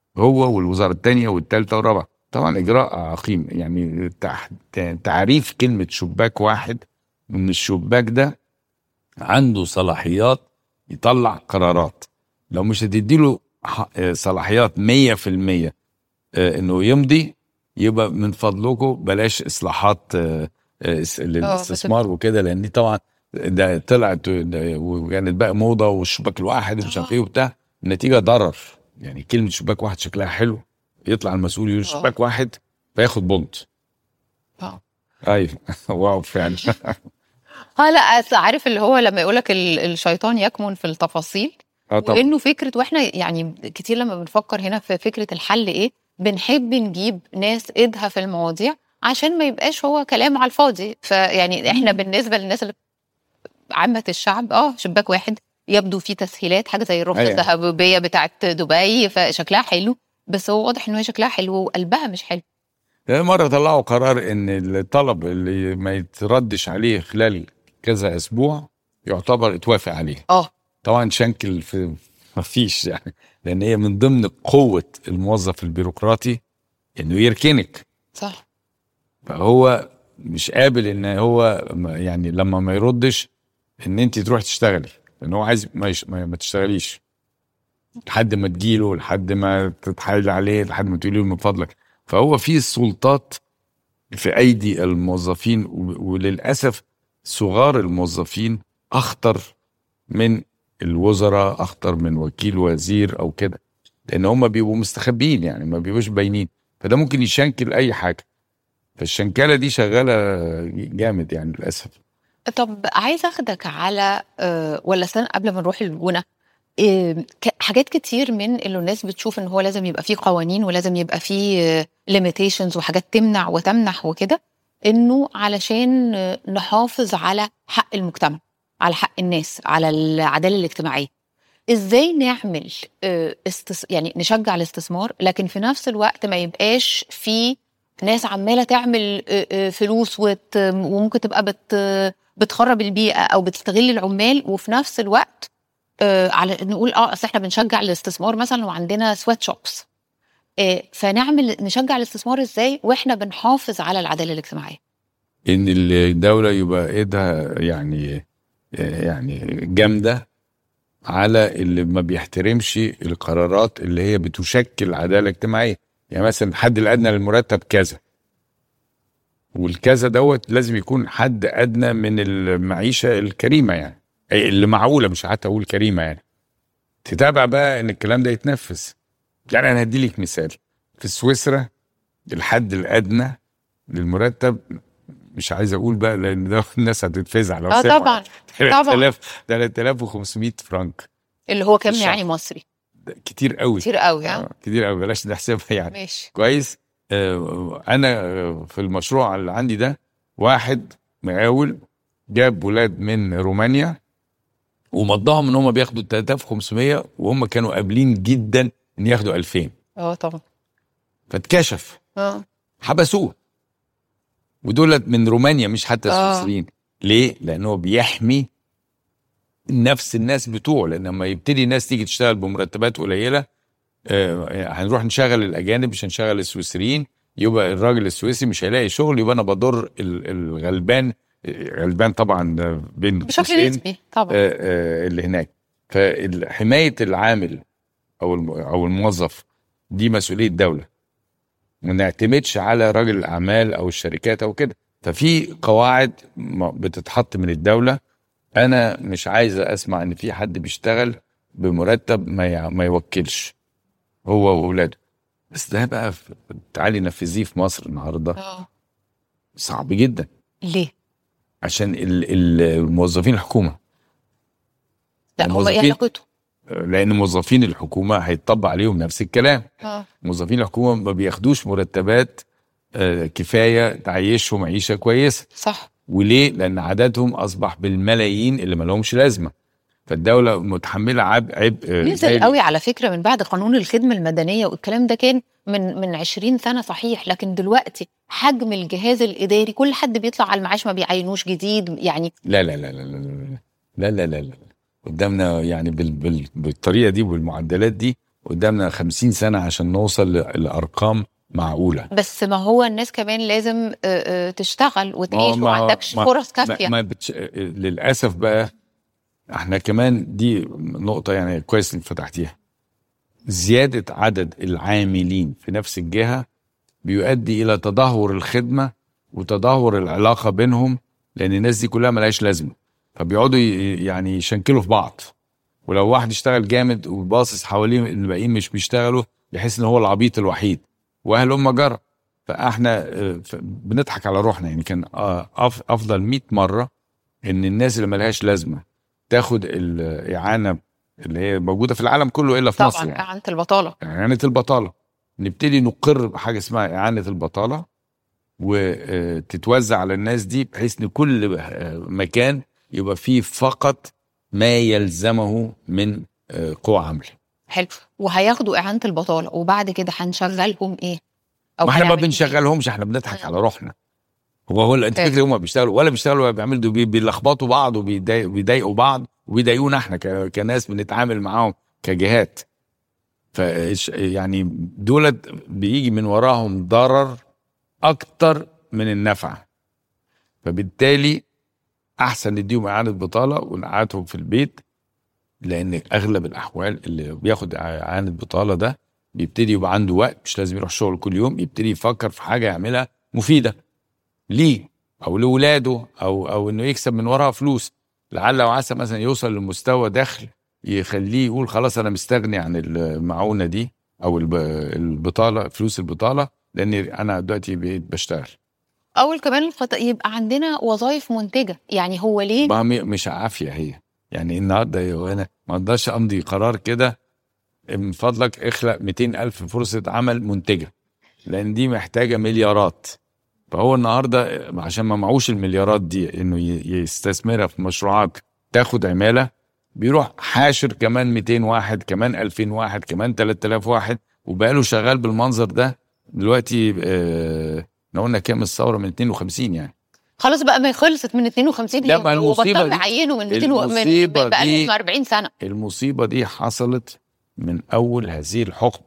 هو والوزاره الثانيه والثالثه والرابعه طبعا اجراء عقيم يعني تع- تعريف كلمه شباك واحد ان الشباك ده عنده صلاحيات يطلع قرارات لو مش هتديله ح- آه، صلاحيات 100% آه، انه يمضي يبقى من فضلكم بلاش اصلاحات آه، آه، اس- للاستثمار وكده لان دي طبعا ده طلعت ده- وكانت بقى موضه والشباك الواحد ومش عارف ايه وبتاع النتيجه ضرر يعني كلمه شباك واحد شكلها حلو يطلع المسؤول يقول آه. شباك واحد فياخد بونت آه. ايوه واو فعلا اه لا أصل عارف اللي هو لما يقولك ال- الشيطان يكمن في التفاصيل اه طبعا وانه فكره واحنا يعني كتير لما بنفكر هنا في فكره الحل ايه بنحب نجيب ناس ايدها في المواضيع عشان ما يبقاش هو كلام على الفاضي فيعني احنا بالنسبه للناس اللي عامه الشعب اه شباك واحد يبدو فيه تسهيلات حاجه زي الرخصه أيوة. الذهبيه بتاعت دبي فشكلها حلو بس هو واضح ان هي شكلها حلو وقلبها مش حلو لأن مرة طلعوا قرار إن الطلب اللي ما يتردش عليه خلال كذا أسبوع يعتبر اتوافق عليه اه طبعا شنكل في ما فيش يعني لأن هي من ضمن قوة الموظف البيروقراطي إنه يركنك صح فهو مش قابل إن هو ما- يعني لما ما يردش إن أنت تروح تشتغلي لأن هو عايز ما, يش... ما ما تشتغليش لحد ما تجيله لحد ما تتحايل عليه لحد ما تقولي له من فضلك فهو في السلطات في ايدي الموظفين و- وللاسف صغار الموظفين اخطر من الوزراء اخطر من وكيل وزير او كده لان هم بيبقوا مستخبيين يعني ما بيبقوش باينين فده ممكن يشنكل اي حاجه فالشنكله دي شغاله جامد يعني للاسف طب عايز اخدك على آه، ولا استنى قبل ما نروح البنى آه، ك- حاجات كتير من اللي الناس بتشوف ان هو لازم يبقى فيه قوانين ولازم يبقى فيه ليميتيشنز وحاجات تمنع وتمنح وكده انه علشان آه، نحافظ على حق المجتمع على حق الناس على العداله الاجتماعيه ازاي نعمل آه، استس... يعني نشجع الاستثمار لكن في نفس الوقت ما يبقاش في ناس عماله تعمل آه، آه، فلوس وت... وممكن تبقى بت... بتخرب البيئه او بتستغل العمال وفي نفس الوقت آه، على نقول اه اصل احنا بنشجع الاستثمار مثلا وعندنا سويت شوبس آه، فنعمل نشجع الاستثمار ازاي واحنا بنحافظ على العداله الاجتماعيه ان الدوله يبقى ايدها يعني يعني جامده على اللي ما بيحترمش القرارات اللي هي بتشكل العداله الاجتماعيه يعني مثلا الحد الادنى للمرتب كذا والكذا دوت لازم يكون حد ادنى من المعيشه الكريمه يعني أي اللي معقوله مش حتى اقول كريمه يعني تتابع بقى ان الكلام ده يتنفذ يعني انا هدي لك مثال في سويسرا الحد الادنى للمرتب مش عايز اقول بقى لان ده الناس هتتفزع لو اه سمعوا. طبعا طبعا 3000 3500 فرنك اللي هو كام الشهر. يعني مصري ده كتير قوي كتير قوي ها آه، كتير قوي بلاش نحسبها يعني ماشي كويس آه، انا آه، في المشروع اللي عندي ده واحد مقاول جاب ولاد من رومانيا ومضاهم ان هم بياخدوا 3500 وهم كانوا قابلين جدا ان ياخدوا 2000 اه طبعا فاتكشف اه حبسوه ودولت من رومانيا مش حتى آه. السويسريين ليه؟ لانه بيحمي نفس الناس بتوعه لان لما يبتدي الناس تيجي تشتغل بمرتبات قليله آه، هنروح نشغل الاجانب مش هنشغل السويسريين يبقى الراجل السويسري مش هيلاقي شغل يبقى انا بضر ال- الغلبان آه، غلبان طبعا آه، بين بشكل قوسين، نسبي طبعا آه، آه، اللي هناك فحمايه العامل او الم- او الموظف دي مسؤوليه الدوله ما نعتمدش على راجل الاعمال او الشركات او كده ففي قواعد م- بتتحط من الدوله انا مش عايز اسمع ان في حد بيشتغل بمرتب ما يع- ما يوكلش هو واولاده بس ده بقى في- تعالي نفذيه في مصر النهارده اه صعب جدا ليه؟ عشان ال- ال- الموظفين الحكومه لا هو ايه الموظفين- علاقته؟ لان موظفين الحكومه هيتطبق عليهم نفس الكلام اه موظفين الحكومه ما بياخدوش مرتبات آه، كفايه تعيشهم عيشه كويسه صح وليه لان عددهم اصبح بالملايين اللي ما لهمش لازمه فالدوله متحمله عبء عبء آه، نزل زي- قوي على فكره من بعد قانون الخدمه المدنيه والكلام ده كان من من 20 سنه صحيح لكن دلوقتي حجم الجهاز الاداري كل حد بيطلع على المعاش ما بيعينوش جديد يعني لا لا لا لا لا لا لا لا لا لا قدامنا يعني بال بال بالطريقه دي والمعدلات دي قدامنا 50 سنه عشان نوصل ل- لارقام معقوله بس ما هو الناس كمان لازم آه، آه، تشتغل وتعيش ما- وما عندكش ما- فرص ما, كافيه ما بتش... للاسف بقى احنا كمان دي نقطه يعني كويس انك فتحتيها زياده عدد العاملين في نفس الجهه بيؤدي الى تدهور الخدمه وتدهور العلاقه بينهم لان الناس دي كلها ملهاش لازمه فبيقعدوا ي- يعني يشنكلوا في بعض ولو واحد اشتغل جامد وباصص حواليه الباقيين مش بيشتغلوا يحس ان هو العبيط الوحيد واهل هم جرى فاحنا آه، ف- بنضحك على روحنا يعني كان آه، أف- افضل 100 مره ان الناس اللي ملهاش لازمه تاخد الاعانه اللي هي موجوده في العالم كله الا في مصر طبعا يعني. اعانه البطاله إعانة البطالة نبتدي نقر بحاجة اسمها إعانة البطالة وتتوزع على الناس دي بحيث إن كل آه، مكان يبقى فيه فقط ما يلزمه من آه، قوى عمل حلو وهياخدوا اعانه البطاله وبعد كده هنشغلهم ايه او ما احنا ما هنعمل إيه؟ بنشغلهمش احنا بنضحك مم. على روحنا هو هو انت فاهم. فاكر هم بيشتغلوا ولا بيشتغلوا ولا بيعملوا دول بي- بيلخبطوا بعض وبيضايقوا بيضايقوا بعض وبيضايقونا احنا ك- كناس بنتعامل معاهم كجهات ف يعني دولت بيجي من وراهم ضرر اكتر من النفع فبالتالي احسن نديهم اعانه بطاله ونقعدهم في البيت لان اغلب الاحوال اللي بياخد اعانه بطاله ده بيبتدي يبقى عنده وقت مش لازم يروح شغل كل يوم يبتدي يفكر في حاجه يعملها مفيده ليه او لاولاده او او انه يكسب من وراها فلوس لعل وعسى مثلا يوصل لمستوى دخل يخليه يقول خلاص انا مستغني عن المعونه دي او الب- البطاله فلوس البطاله لان انا دلوقتي بقيت بشتغل اول كمان الخط... يبقى عندنا وظائف منتجه يعني هو ليه ما هي مش عافيه هي يعني النهارده يا انا ما اقدرش امضي قرار كده من فضلك اخلق 200 الف فرصه عمل منتجه لان دي محتاجه مليارات فهو النهارده عشان ما معوش المليارات دي انه ي- يستثمرها في مشروعات تاخد عماله بيروح حاشر كمان 200 واحد كمان 2000 واحد كمان 3000 واحد وبقاله شغال بالمنظر ده دلوقتي آه، احنا قلنا كام الثوره من 52 يعني خلاص بقى ما خلصت من 52 لا، ما المصيبة وبطلوا دي- يعينوا من 200 و- من المصيبة بقى دي- لهم 40 سنه المصيبه دي حصلت من اول هذه الحقبه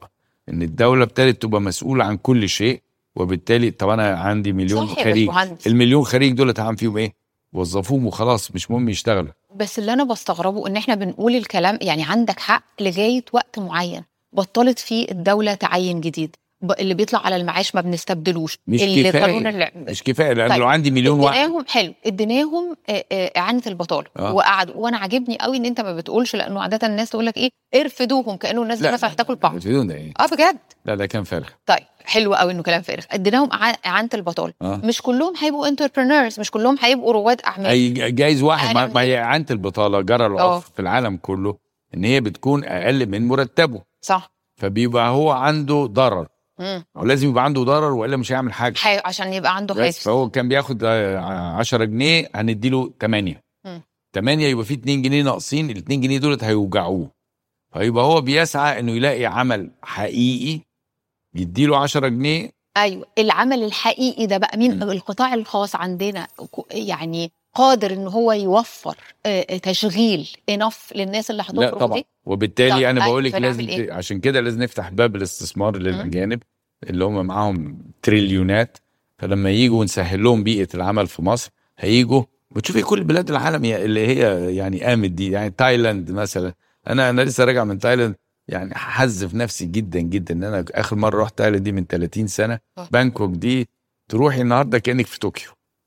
ان الدوله ابتدت تبقى مسؤوله عن كل شيء وبالتالي طب انا عندي مليون صح يا خريج باشمهندس. المليون خريج دول هعمل فيهم ايه؟ وظفوهم وخلاص مش مهم يشتغلوا بس اللي انا بستغربه ان احنا بنقول الكلام يعني عندك حق لغايه وقت معين بطلت فيه الدوله تعين جديد ب- اللي بيطلع على المعاش ما بنستبدلوش مش اللي كفاية. قانون الع- مش كفايه لان طيب. لو عندي مليون واحد اديناهم حلو اديناهم آه، آه، اعانه البطاله آه. وقعدوا وانا عاجبني قوي ان انت ما بتقولش لانه عاده الناس تقول لك ايه ارفدوهم كانه الناس دي مثلا هتاكل بعض الفيديو ده ايه؟ اه بجد لا ده كان فارغ طيب حلو قوي انه كلام فارغ اديناهم إعا- اعانه البطاله اه مش كلهم هيبقوا انتربرينورز مش كلهم هيبقوا رواد اعمال اي جايز واحد ما, أنا- ما هي اعانه البطاله جرى آه. العرف في العالم كله ان هي بتكون اقل من مرتبه صح فبيبقى هو عنده ضرر مم. هو لازم يبقى عنده ضرر والا مش هيعمل حاجه حي... عشان يبقى عنده بس حافز فهو كان بياخد آه، 10 جنيه هنديله 8 مم. 8 يبقى فيه 2 جنيه ناقصين ال 2 جنيه دولت هيوجعوه فيبقى هو بيسعى انه يلاقي عمل حقيقي يديله 10 جنيه ايوه العمل الحقيقي ده بقى مين مم. القطاع الخاص عندنا ك- يعني قادر ان هو يوفر آه، آه، تشغيل انف للناس اللي لا هتخرج طبعا دي وبالتالي طب انا أيوة، بقول لك فنعمل لازم إيه؟ ت- عشان كده لازم نفتح باب الاستثمار للاجانب اللي هم معاهم تريليونات فلما يجوا نسهل لهم بيئه العمل في مصر هيجوا بتشوفي كل بلاد العالم هي- اللي هي يعني قامت دي يعني تايلاند مثلا انا انا لسه راجع من تايلاند يعني حزف نفسي جدا جدا ان انا اخر مره رحت تايلاند دي من 30 سنه آه. بانكوك دي تروحي النهارده كانك في طوكيو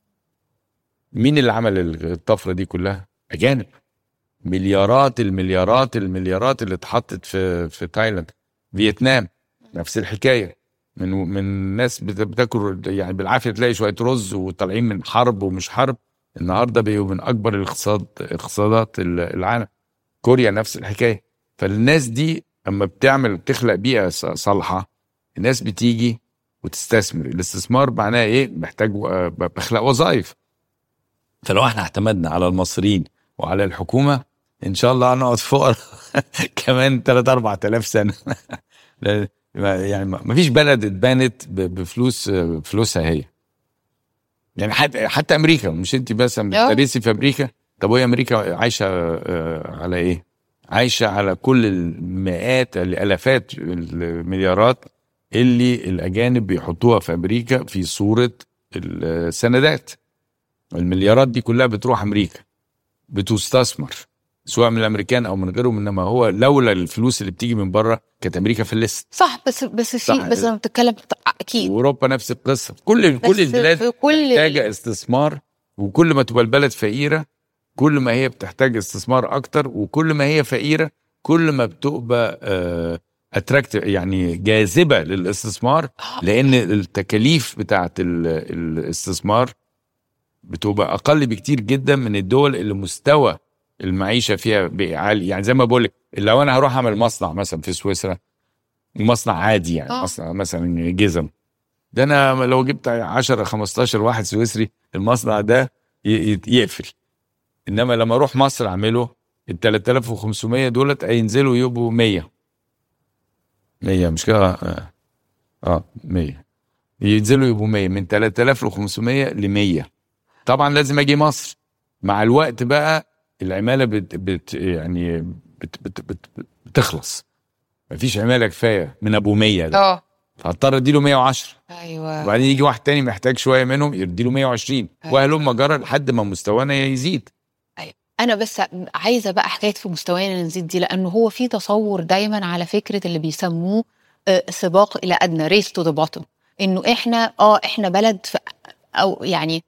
مين اللي عمل الطفره دي كلها اجانب مليارات المليارات المليارات اللي اتحطت في في تايلاند فيتنام نفس الحكايه من من ناس بت- بتاكل يعني بالعافيه تلاقي شويه رز وطالعين من حرب ومش حرب النهارده بقوا من اكبر الاقتصاد اقتصادات ال- العالم كوريا نفس الحكايه فالناس دي اما بتعمل بتخلق بيئه ص- صالحه الناس بتيجي وتستثمر الاستثمار معناه ايه محتاج و- بخلق وظائف فلو احنا اعتمدنا على المصريين وعلى الحكومه ان شاء الله هنقعد فقراء كمان 3 4000 سنه لا- ما- يعني ما فيش بلد اتبنت ب- بفلوس فلوسها هي يعني حتى حتى امريكا مش انت بس آه. بتدرسي في امريكا طب وهي امريكا عايشه آه، على ايه؟ عايشه على كل المئات الالافات المليارات اللي الاجانب بيحطوها في امريكا في صوره السندات المليارات دي كلها بتروح امريكا بتستثمر سواء من الامريكان او من غيرهم انما هو لولا الفلوس اللي بتيجي من بره كانت امريكا في الليست صح بس بس في صح. بس لما بتتكلم اكيد واوروبا نفس القصه كل بس كل البلاد في كل محتاجه استثمار وكل ما تبقى البلد فقيره كل ما هي بتحتاج استثمار اكتر وكل ما هي فقيره كل ما بتبقى اتراكت يعني جاذبه للاستثمار لان التكاليف بتاعت ال- الاستثمار بتبقى اقل بكتير جدا من الدول اللي مستوى المعيشه فيها بقى عالي يعني زي ما بقول لك لو انا هروح اعمل مصنع مثلا في سويسرا مصنع عادي يعني آه. مصنع مثلا جزم ده انا لو جبت 10 15 واحد سويسري المصنع ده ي- ي- يقفل انما لما اروح مصر اعمله ال 3500 دولت هينزلوا يبقوا 100 100 مش كده اه, آه 100 ينزلوا يبقوا 100 من 3500 ل 100 طبعا لازم اجي مصر مع الوقت بقى العماله بت بت يعني بت بت بت بتخلص مفيش عماله كفايه من ابو 100 ده اه فهضطر اديله 110 ايوه وبعدين يجي واحد تاني محتاج شويه منهم يديله 120 أيوة. وهلم جرى لحد ما مستوانا يزيد انا بس عايزه بقى حكايه في مستوانا نزيد دي لانه هو في تصور دايما على فكره اللي بيسموه آه، سباق الى ادنى ريس تو ذا بوتtom انه احنا اه احنا بلد ف... او يعني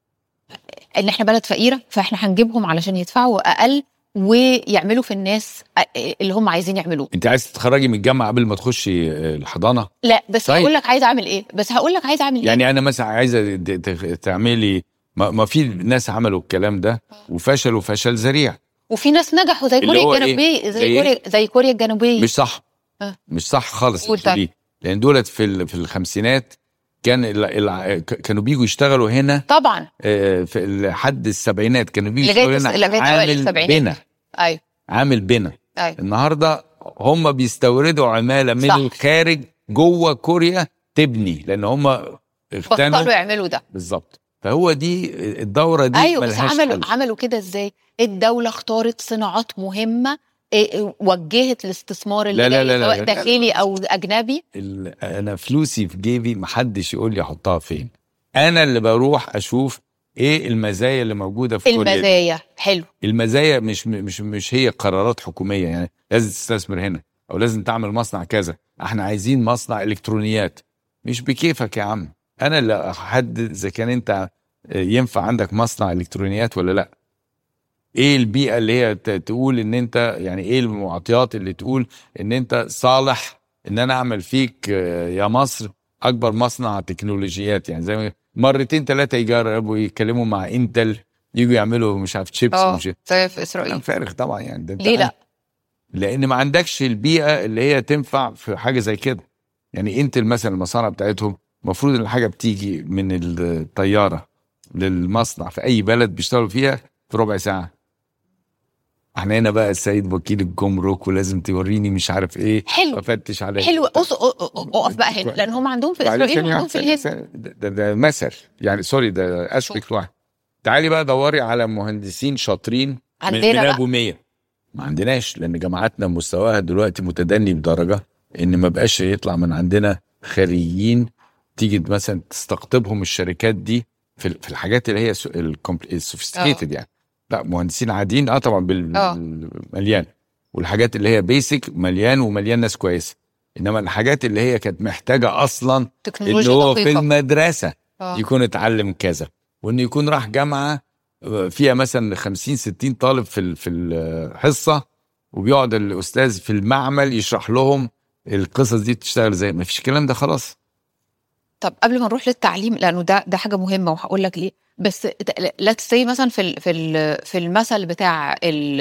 ان احنا بلد فقيره فاحنا هنجيبهم علشان يدفعوا اقل ويعملوا في الناس آه، اللي هم عايزين يعملوه انت عايز تتخرجي من الجامعه قبل ما تخشي آه، الحضانه لا بس طيب. هقول لك عايزه اعمل ايه بس هقول لك عايزه اعمل ايه يعني انا مثلا عايزه ت- ت- تعملي ما, ما في ناس عملوا الكلام ده وفشلوا فشل ذريع وفي ناس نجحوا زي اللي كوريا هو إيه؟ الجنوبيه زي زي إيه؟ كوريا زي كوريا الجنوبيه مش صح آه. مش صح خالص قول طيب. دي لان دولت في ال- في الخمسينات كان ال- الع- ك- كانوا بيجوا يشتغلوا هنا طبعا آه، في لحد السبعينات كانوا بيجوا لغاية يشتغلوا الس- هنا لغاية أوائل عامل السبعينات. بنا ايوه عامل بنا ايوه النهارده هم بيستوردوا عماله من صح. الخارج جوه كوريا تبني لان هم اغتنوا بطلوا يعملوا ده بالظبط فهو دي الدوره دي ايوه بس ملهاش عملوا حل. عملوا كده ازاي الدوله اختارت صناعات مهمه إيه إيه وجهت الاستثمار اللي لا- لا- جاي لا- لا- سواء لا- لا. داخلي او اجنبي ال- انا فلوسي في جيبي محدش يقول لي احطها فين انا اللي بروح اشوف ايه المزايا اللي موجوده في كل المزايا حلو المزايا مش مش مش هي قرارات حكوميه يعني لازم تستثمر هنا او لازم تعمل مصنع كذا احنا عايزين مصنع الكترونيات مش بكيفك يا عم انا اللي احدد اذا كان انت ينفع عندك مصنع الكترونيات ولا لا ايه البيئه اللي هي ت- تقول ان انت يعني ايه المعطيات اللي تقول ان انت صالح ان انا اعمل فيك آه، يا مصر اكبر مصنع تكنولوجيات يعني زي ما- مرتين ثلاثه يجربوا يتكلموا مع انتل يجوا يعملوا مش عارف تشيبس اه ومش زي في كلام اسرائيل فارغ طبعا يعني ده انت ليه لا لان ما عندكش البيئه اللي هي تنفع في حاجه زي كده يعني انت مثلا المصانع بتاعتهم المفروض ان الحاجه بتيجي من الطياره للمصنع في اي بلد بيشتغلوا فيها في ربع ساعه احنا هنا بقى السيد وكيل الجمرك ولازم توريني مش عارف ايه حلو افتش عليه حلو أقص- أ- أ- اقف بقى هنا لان هم عندهم في معلش اسرائيل ثانية وعندهم في واحدة، الهند ثانية- ده, ده مثل يعني سوري ده اسبكت واحد تعالي بقى دوري على مهندسين شاطرين من, عندنا من بقى. ابو 100 ما عندناش لان جامعاتنا مستواها دلوقتي متدني بدرجه ان ما بقاش يطلع من عندنا خريجين تيجي مثلا تستقطبهم الشركات دي في ال- في الحاجات اللي هي السوفيستيكيتد يعني لا مهندسين عاديين اه طبعا آه. بالمليان والحاجات اللي هي بيسك مليان ومليان ناس كويسه انما الحاجات اللي هي كانت محتاجه اصلا ان تكنولوجيا هو في دقيقه المدرسه آه. يكون اتعلم كذا وانه يكون راح جامعه فيها مثلا 50 60 طالب في ال- في الحصه وبيقعد الاستاذ في المعمل يشرح لهم القصص دي بتشتغل ازاي ما فيش الكلام ده خلاص طب قبل ما نروح للتعليم لانه ده ده حاجه مهمه وهقول لك ليه بس لا تسي مثلا في ال- في ال- في المثل بتاع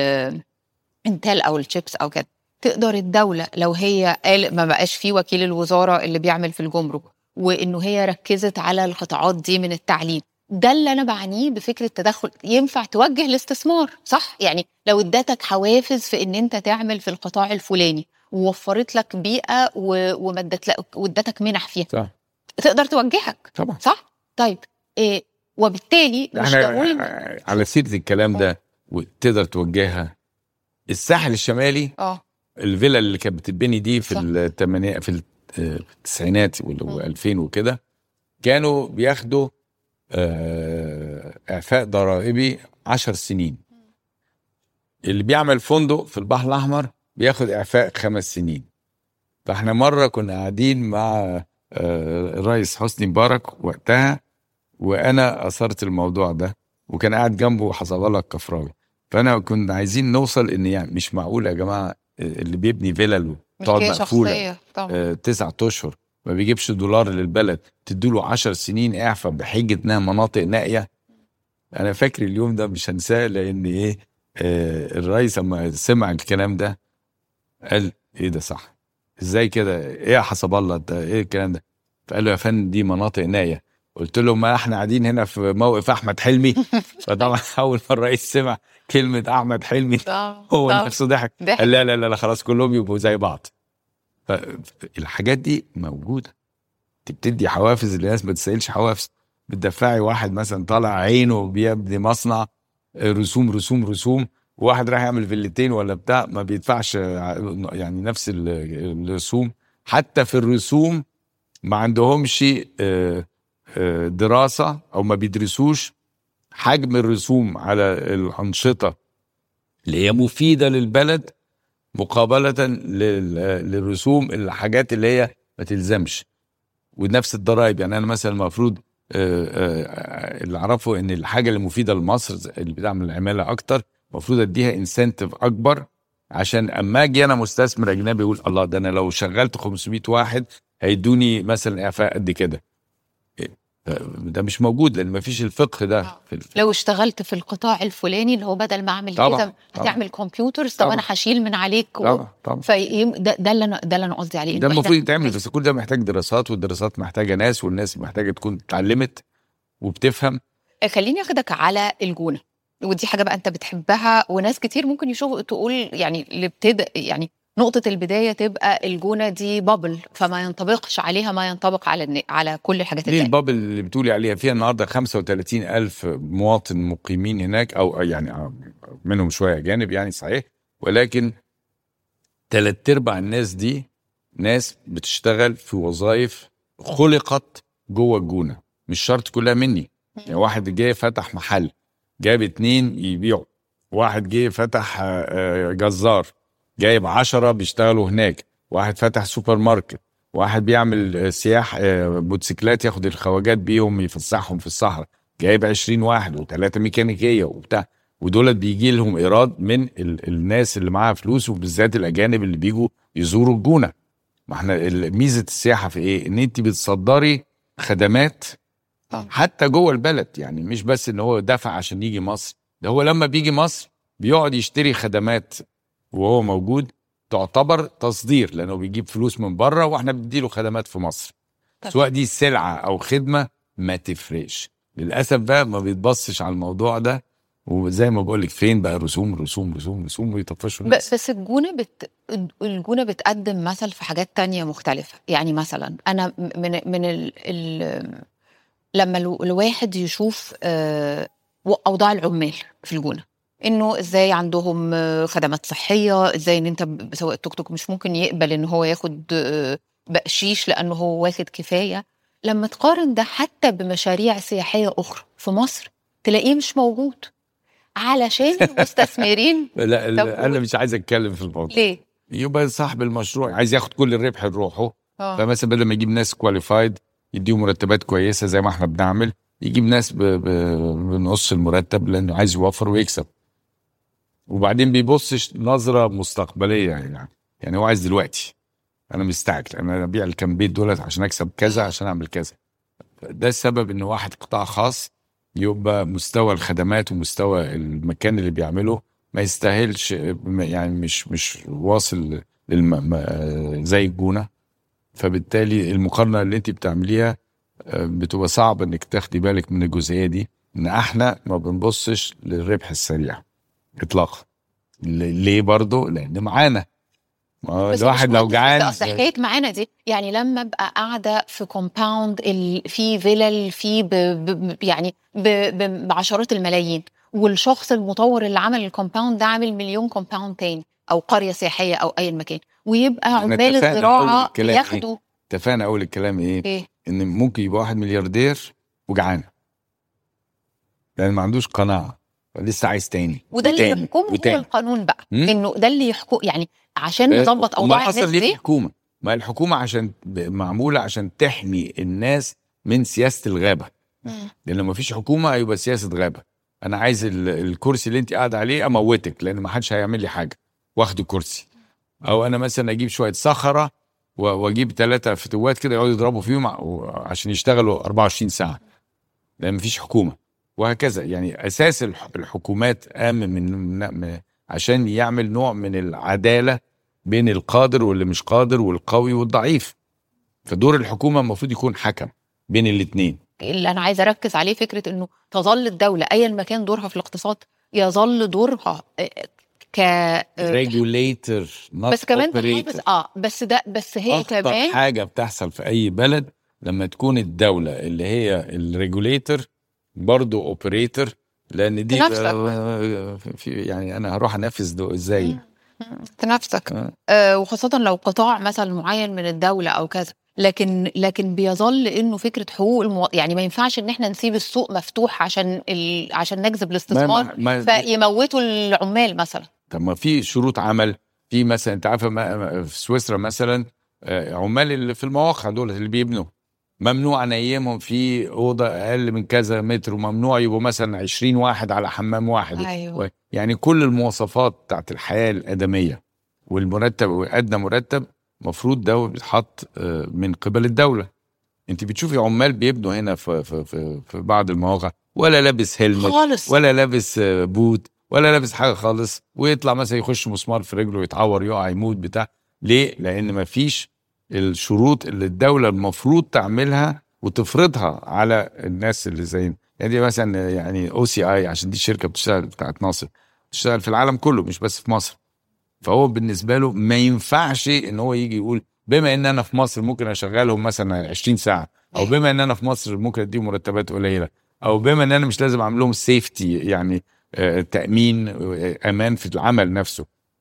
الانتل او الشيبس او كده تقدر الدوله لو هي قال ما بقاش في وكيل الوزاره اللي بيعمل في الجمرك وانه هي ركزت على القطاعات دي من التعليم ده اللي انا بعنيه بفكره تدخل ينفع توجه الاستثمار صح يعني لو ادتك حوافز في ان انت تعمل في القطاع الفلاني ووفرت لك بيئه و- ومدت لك وادتك منح فيها صح تقدر توجهك طبعا صح طيب إيه وبالتالي مش احنا ضروري على سيره الكلام ده وتقدر توجهها الساحل الشمالي اه الفيلا اللي كانت بتتبني دي في صح. الثمانينات في التسعينات وال2000 وكده كانوا بياخدوا آه، اعفاء ضرائبي 10 سنين اللي بيعمل فندق في البحر الاحمر بياخد اعفاء خمس سنين فاحنا مره كنا قاعدين مع آه، الرئيس حسني مبارك وقتها وانا اثرت الموضوع ده وكان قاعد جنبه حسب الله الكفراوي فانا كنا عايزين نوصل ان يعني مش معقول يا جماعه اللي بيبني فيلل وتقعد ملكيه مقفوله شخصيه طبعا آه، تسعة اشهر ما بيجيبش دولار للبلد تديله عشر سنين اعفاء بحجه انها مناطق نائيه انا فاكر اليوم ده مش هنساه لان ايه آه الرئيس لما سمع الكلام ده قال ايه ده صح ازاي كده ايه يا حسب الله ده ايه الكلام ده فقال له يا فندم دي مناطق نائيه قلت له ما احنا قاعدين هنا في موقف احمد حلمي فطبعا اول ما الرئيس سمع كلمه احمد حلمي آه، هو آه. نفسه ضحك ضحك. قال لا لا لا لا خلاص كلهم يبقوا زي بعض الحاجات دي موجوده انت بتدي حوافز للناس ما تستاهلش حوافز بتدفعي واحد مثلا طالع عينه بيبني مصنع رسوم رسوم رسوم وواحد رايح يعمل فيلتين ولا بتاع ما بيدفعش يعني نفس ال- الرسوم حتى في الرسوم ما عندهمش آه، آه، دراسه او ما بيدرسوش حجم الرسوم على الانشطه اللي هي مفيده للبلد مقابله لل- للرسوم الحاجات اللي هي ما تلزمش ونفس الضرائب يعني انا مثلا المفروض آه، آه، اللي اعرفه ان الحاجه اللي مفيده لمصر اللي بتعمل العماله اكتر المفروض اديها انسنتيف اكبر عشان اما اجي انا مستثمر اجنبي يقول الله ده انا لو شغلت 500 واحد هيدوني مثلا اعفاء قد كده إيه، ده- ده مش موجود لان ما فيش الفقه ده في ال- لو اشتغلت في القطاع الفلاني اللي هو بدل ما اعمل طبعاً، كده طبعاً. هتعمل كمبيوترز طب طبعاً. انا هشيل من عليك و... طبعا طبعا في ده, ده اللي انا ده اللي انا قصدي عليه ده إنه المفروض إحنا- يتعمل بس كل ده محتاج دراسات والدراسات محتاجه ناس والناس محتاجه تكون اتعلمت وبتفهم خليني اخدك على الجونه ودي حاجه بقى انت بتحبها وناس كتير ممكن يشوفوا تقول يعني اللي ابتدى يعني نقطة البداية تبقى الجونة دي بابل فما ينطبقش عليها ما ينطبق على الن... على كل الحاجات ليه التانية البابل اللي بتقولي عليها فيها النهارده 35 ألف مواطن مقيمين هناك أو يعني منهم شوية أجانب يعني صحيح ولكن تلات ارباع الناس دي ناس بتشتغل في وظائف خلقت جوه الجونه مش شرط كلها مني يعني واحد جه فتح محل جاب اتنين يبيعوا واحد جه فتح آه، آه، جزار جايب عشرة بيشتغلوا هناك واحد فتح سوبر ماركت واحد بيعمل آه، سياح آه، موتوسيكلات ياخد الخواجات بيهم يفسحهم في الصحراء جايب 20 واحد وثلاثة ميكانيكية وبتاع ودولت بيجي لهم ايراد من ال- الناس اللي معاها فلوس وبالذات الاجانب اللي بيجوا يزوروا الجونه ما احنا ال- ميزه السياحه في ايه؟ ان انت بتصدري خدمات آه. حتى جوه البلد يعني مش بس ان هو دفع عشان يجي مصر ده هو لما بيجي مصر بيقعد يشتري خدمات وهو موجود تعتبر تصدير لانه بيجيب فلوس من بره واحنا بنديله خدمات في مصر طب. سواء دي سلعه او خدمه ما تفرقش للاسف بقى ما بيتبصش على الموضوع ده وزي ما بقول لك فين بقى رسوم رسوم رسوم رسوم ويطفشوا ب- الناس بس الجونة بت... الجونة بتقدم مثل في حاجات تانية مختلفة يعني مثلا أنا من من ال... ال... لما الو- الواحد يشوف آه، أوضاع العمال في الجونة انه ازاي عندهم آه، خدمات صحيه ازاي ان انت ب- سواق التوك توك مش ممكن يقبل ان هو ياخد آه، بقشيش لانه هو واخد كفايه لما تقارن ده حتى بمشاريع سياحيه اخرى في مصر تلاقيه مش موجود علشان المستثمرين لا طب لا انا مش عايز اتكلم في الموضوع ليه؟ يبقى صاحب المشروع عايز ياخد كل الربح لروحه اه فمثلا بدل ما يجيب ناس كواليفايد يديهم مرتبات كويسه زي ما احنا بنعمل يجيب ناس ب- ب- بنص المرتب لانه عايز يوفر ويكسب وبعدين بيبصش نظره مستقبليه يعني يعني هو عايز دلوقتي انا مستعجل انا ابيع الكام بيت دولت عشان اكسب كذا عشان اعمل كذا ده السبب ان واحد قطاع خاص يبقى مستوى الخدمات ومستوى المكان اللي بيعمله ما يستاهلش يعني مش مش واصل للم... ما- زي الجونه فبالتالي المقارنه اللي انت بتعمليها آه، بتبقى صعب انك تاخدي بالك من الجزئيه دي ان احنا ما بنبصش للربح السريع اطلاقا ل- ليه برضه لان معانا ما هو بس الواحد مش لو مهندس، جعان بس أصل حكايه معانا دي يعني لما ابقى قاعده في كومباوند ال- في فيلل في ب ب يعني ب ب بعشرات الملايين والشخص المطور اللي عمل الكومباوند ده عامل مليون كومباوند تاني او قريه سياحيه او اي مكان ويبقى إحنا عمال اتفقنا أول الزراعه الكلام إيه؟ ياخدوا اتفقنا اول الكلام ايه ايه ان ممكن يبقى واحد ملياردير وجعان لان ما عندوش قناعه فلسه عايز تاني وده اللي وتاني يحكمه هو وتاني. القانون بقى مم. انه ده اللي يحكم يعني عشان آه، نظبط وما اوضاع حصل الناس ليه في دي الحكومه ما الحكومه عشان ب- معموله عشان تحمي الناس من سياسه الغابه مم. لان لو ما فيش حكومه هيبقى سياسه غابه انا عايز ال- الكرسي اللي انت قاعده عليه اموتك لان ما حدش هيعمل لي حاجه واخد الكرسي او انا مثلا اجيب شويه صخره و- واجيب ثلاثه فتوات كده يقعدوا يضربوا فيهم ع- و- عشان يشتغلوا 24 ساعه لان ما فيش حكومه وهكذا يعني اساس الح- الحكومات قام من من- عشان يعمل نوع من العداله بين القادر واللي مش قادر والقوي والضعيف فدور الحكومه المفروض يكون حكم بين الاثنين اللي انا عايزه اركز عليه فكره انه تظل الدوله ايا ما كان دورها في الاقتصاد يظل دورها آه، ك آه، ريجوليتور بس كمان تحافظ اه بس ده بس هي اخطر كمان حاجه بتحصل في اي بلد لما تكون الدوله اللي هي الريجوليتور برضه اوبريتور لان دي نفسك. في يعني انا هروح انفذ ده ازاي نفسك آه. آه وخاصه لو قطاع مثلا معين من الدوله او كذا لكن لكن بيظل انه فكره حقوق المو... يعني ما ينفعش ان احنا نسيب السوق مفتوح عشان ال... عشان نجذب الاستثمار ما ما فيموتوا العمال مثلا طب ما في شروط عمل في مثلا انت عارفه ما- في سويسرا مثلا آه، عمال اللي في المواقع دول اللي بيبنوا ممنوع انيمهم في اوضه اقل من كذا متر وممنوع يبقوا مثلا 20 واحد على حمام واحد أيوة. و- يعني كل المواصفات بتاعت الحياه الادميه والمرتب وادنى مرتب المفروض ده بيتحط آه، من قبل الدوله انت بتشوفي عمال بيبنوا هنا في في في, في بعض المواقع ولا لابس هيلمت خالص ولا لابس آه، بوت ولا لابس حاجه خالص ويطلع مثلا يخش مسمار في رجله يتعور يقع يموت بتاع ليه؟ لان مفيش الشروط اللي الدوله المفروض تعملها وتفرضها على الناس اللي زينا يعني دي مثلا يعني او سي اي عشان دي شركه بتشتغل بتاعت ناصر بتشتغل في العالم كله مش بس في مصر فهو بالنسبه له ما ينفعش ان هو يجي يقول بما ان انا في مصر ممكن اشغلهم مثلا 20 ساعه او بما ان انا في مصر ممكن اديهم مرتبات قليله او بما ان انا مش لازم اعمل لهم سيفتي يعني آه، تامين آه، امان في العمل نفسه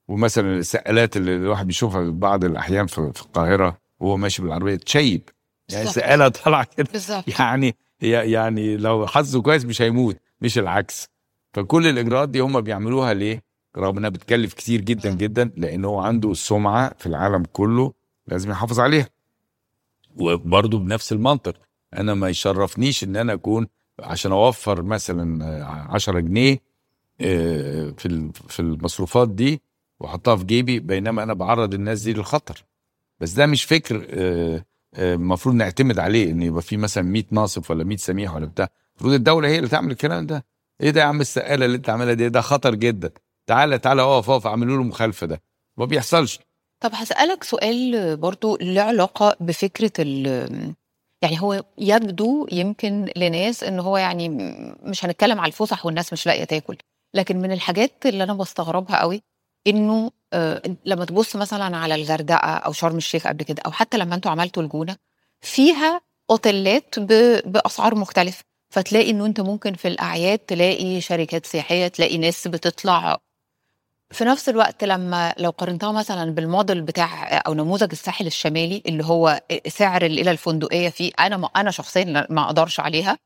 ومثلا السقالات اللي الواحد بيشوفها في بعض الاحيان في, في القاهره وهو ماشي بالعربيه تشيب يعني بالظبط. سقاله طالعه كده بالظبط يعني يعني لو حظه كويس مش هيموت مش العكس فكل الاجراءات دي هم بيعملوها ليه رغم انها بتكلف كتير جدا جدا لان هو عنده سمعه في العالم كله لازم يحافظ عليها وبرضه بنفس المنطق انا ما يشرفنيش ان انا اكون عشان اوفر مثلا آه، 10 جنيه آه، في ال- في المصروفات دي واحطها في جيبي بينما انا بعرض الناس دي للخطر بس ده مش فكر آه، آه، المفروض نعتمد عليه ان يبقى في مثلا 100 ناصف ولا 100 سميح ولا بتاع المفروض الدوله هي اللي تعمل الكلام ده ايه ده يا عم السقاله اللي انت عاملها دي ده خطر جدا تعالى تعالى اقف اقف اعملوا له مخالفه ده ما بيحصلش طب هسألك سؤال برضو له علاقة بفكرة ال يعني هو يبدو يمكن لناس ان هو يعني م- مش هنتكلم على الفسح والناس مش لاقيه تاكل لكن من الحاجات اللي انا بستغربها قوي انه آه لما تبص مثلا على الغردقه او شرم الشيخ قبل كده او حتى لما انتوا عملتوا الجونه فيها اوتيلات ب- باسعار مختلفه فتلاقي انه انت ممكن في الاعياد تلاقي شركات سياحيه تلاقي ناس بتطلع في نفس الوقت لما لو قارنتها مثلا بالموديل بتاع او نموذج الساحل الشمالي اللي هو سعر الليله الفندقيه فيه انا ما انا شخصيا ما اقدرش عليها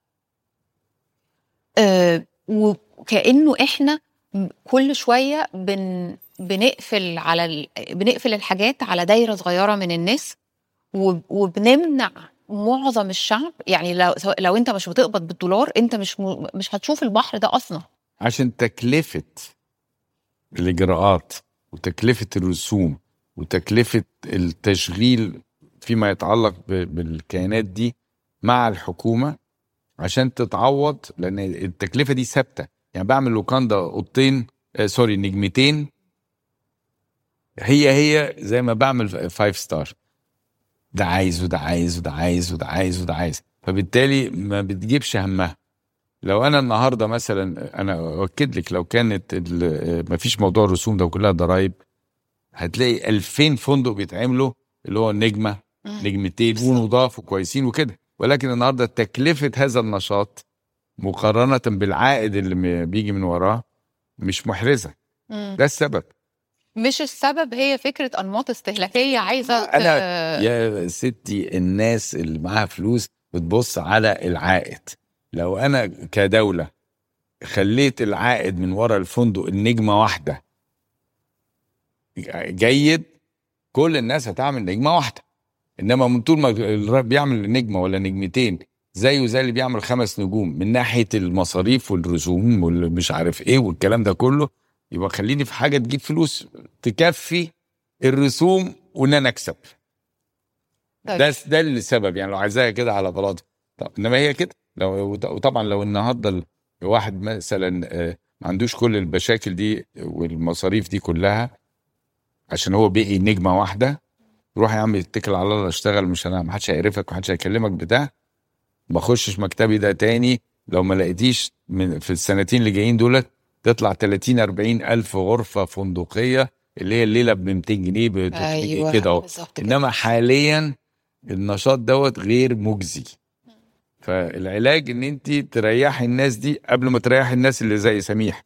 آه، وكانه احنا م- كل شويه بن بنقفل على ال... بنقفل الحاجات على دايره صغيره من الناس وب- وبنمنع معظم الشعب يعني لو سواء- لو انت مش بتقبض بالدولار انت مش م... مش هتشوف البحر ده اصلا عشان تكلفة الإجراءات وتكلفة الرسوم وتكلفة التشغيل فيما يتعلق ب- بالكيانات دي مع الحكومة عشان تتعوض لأن التكلفة دي ثابتة يعني بعمل لوكاندا أوضتين آه سوري نجمتين هي هي زي ما بعمل فايف ستار ده عايز وده عايز وده عايز وده عايز وده عايز فبالتالي ما بتجيبش همها لو انا النهارده مثلا انا اؤكد لك لو كانت ما فيش موضوع الرسوم ده وكلها ضرايب هتلاقي 2000 فندق بيتعملوا اللي هو نجمه نجمتين ونضاف وكويسين وكده ولكن النهارده تكلفه هذا النشاط مقارنه بالعائد اللي م- بيجي من وراه مش محرزه ده السبب مش السبب هي فكره انماط استهلاكيه عايزه ت- انا يا ستي الناس اللي معاها فلوس بتبص على العائد لو انا كدوله خليت العائد من ورا الفندق النجمه واحده جيد كل الناس هتعمل نجمه واحده انما من طول ما الر- بيعمل نجمه ولا نجمتين زيه زي اللي بيعمل خمس نجوم من ناحيه المصاريف والرسوم والمش عارف ايه والكلام ده كله يبقى خليني في حاجه تجيب فلوس تكفي الرسوم وان انا اكسب طيب. ده ده السبب يعني لو عايزاها كده على بلاطه طب انما هي كده لو وطبعا لو النهارده ال- واحد مثلا آه، ما عندوش كل المشاكل دي والمصاريف دي كلها عشان هو بقي نجمه واحده روح يا عم اتكل على الله اشتغل مش انا ما حدش هيعرفك ما حدش هيكلمك بتاع ما اخشش مكتبي ده تاني لو ما لقيتيش من في السنتين اللي جايين دولت تطلع 30 40 الف غرفه فندقيه اللي هي الليله ب 200 جنيه ب 300 ايوه كده اهو بالظبط كده. انما حاليا النشاط دوت غير مجزي فالعلاج ان انت تريحي الناس دي قبل ما تريحي الناس اللي زي سميح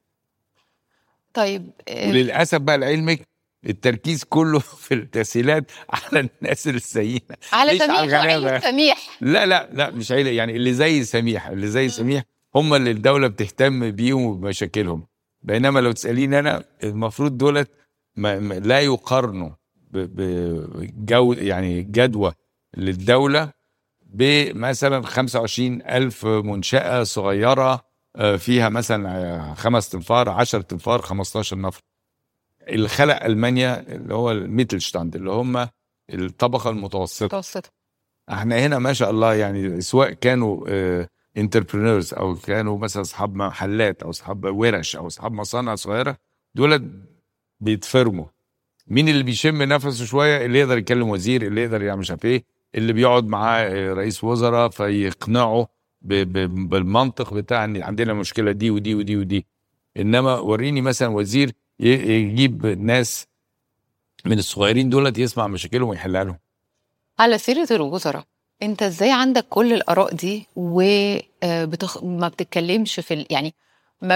طيب آه، وللاسف بقى لعلمك التركيز كله في التسهيلات على الناس السيئه على مش على سميح الغلابة. وعيلة سميح لا لا لا مش عيله يعني اللي زي سميح اللي زي سميح هم اللي الدوله بتهتم بيهم وبمشاكلهم بينما لو تساليني انا المفروض دولت ما ما لا يقارنوا ب- بجو يعني جدوى للدوله بمثلا 25 ألف منشأة صغيرة آه، فيها مثلا آه، خمس تنفار 10 تنفار 15 نفر اللي خلق ألمانيا اللي هو الميتلشتاند اللي هم الطبقة المتوسطة متوسطة احنا هنا ما شاء الله يعني سواء كانوا انتربرينورز او كانوا مثلا اصحاب محلات او اصحاب ورش او اصحاب مصانع صغيره دول بيتفرموا مين اللي بيشم نفسه شويه اللي يقدر يكلم وزير اللي يقدر يعمل مش عارف ايه اللي بيقعد معاه آه، رئيس وزراء فيقنعه ب- ب- بالمنطق بتاع ان عندنا المشكله دي ودي ودي ودي انما وريني مثلا وزير ي- يجيب ناس من الصغيرين دولت يسمع مشاكلهم ويحلها لهم على سيرة الوزراء انت ازاي عندك كل الاراء دي وما بتخ... ما بتتكلمش في ال... يعني ما بت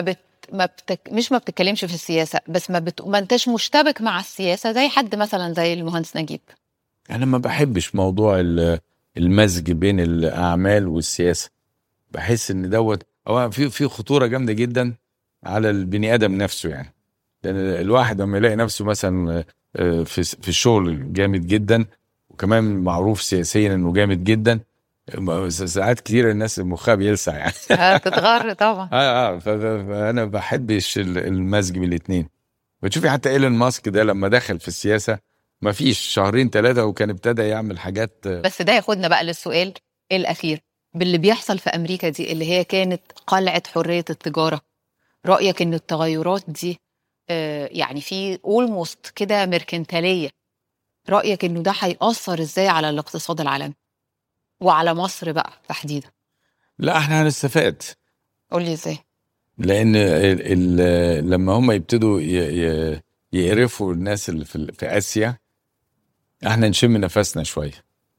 ما بتك... مش ما بتتكلمش في السياسه بس ما, بت... ما انتش مشتبك مع السياسه زي حد مثلا زي المهندس نجيب انا ما بحبش موضوع ال- المزج بين الاعمال والسياسه بحس ان دوت هو في في خطوره جامده جدا على البني ادم نفسه يعني لان الواحد لما يلاقي نفسه مثلا آه، في في الشغل جامد جدا وكمان معروف سياسيا انه جامد جدا ساعات كتير الناس مخها بيلسع يعني هتتغر طبعا اه اه ف- ف- فانا بحبش ال- المزج بين الاثنين بتشوفي حتى ايلون ماسك ده لما دخل في السياسه ما فيش شهرين ثلاثه وكان ابتدى يعمل حاجات آه، بس ده ياخدنا بقى للسؤال الاخير باللي بيحصل في امريكا دي اللي هي كانت قلعه حريه التجاره رايك ان التغيرات دي آه، يعني في اولموست كده ميركنتاليه رايك انه ده هياثر ازاي على الاقتصاد العالمي وعلى مصر بقى تحديدا لا احنا هنستفاد قول لي ازاي لان ال ال لما هم يبتدوا ي- ي- يقرفوا الناس اللي في, ال- في اسيا احنا نشم نفسنا شويه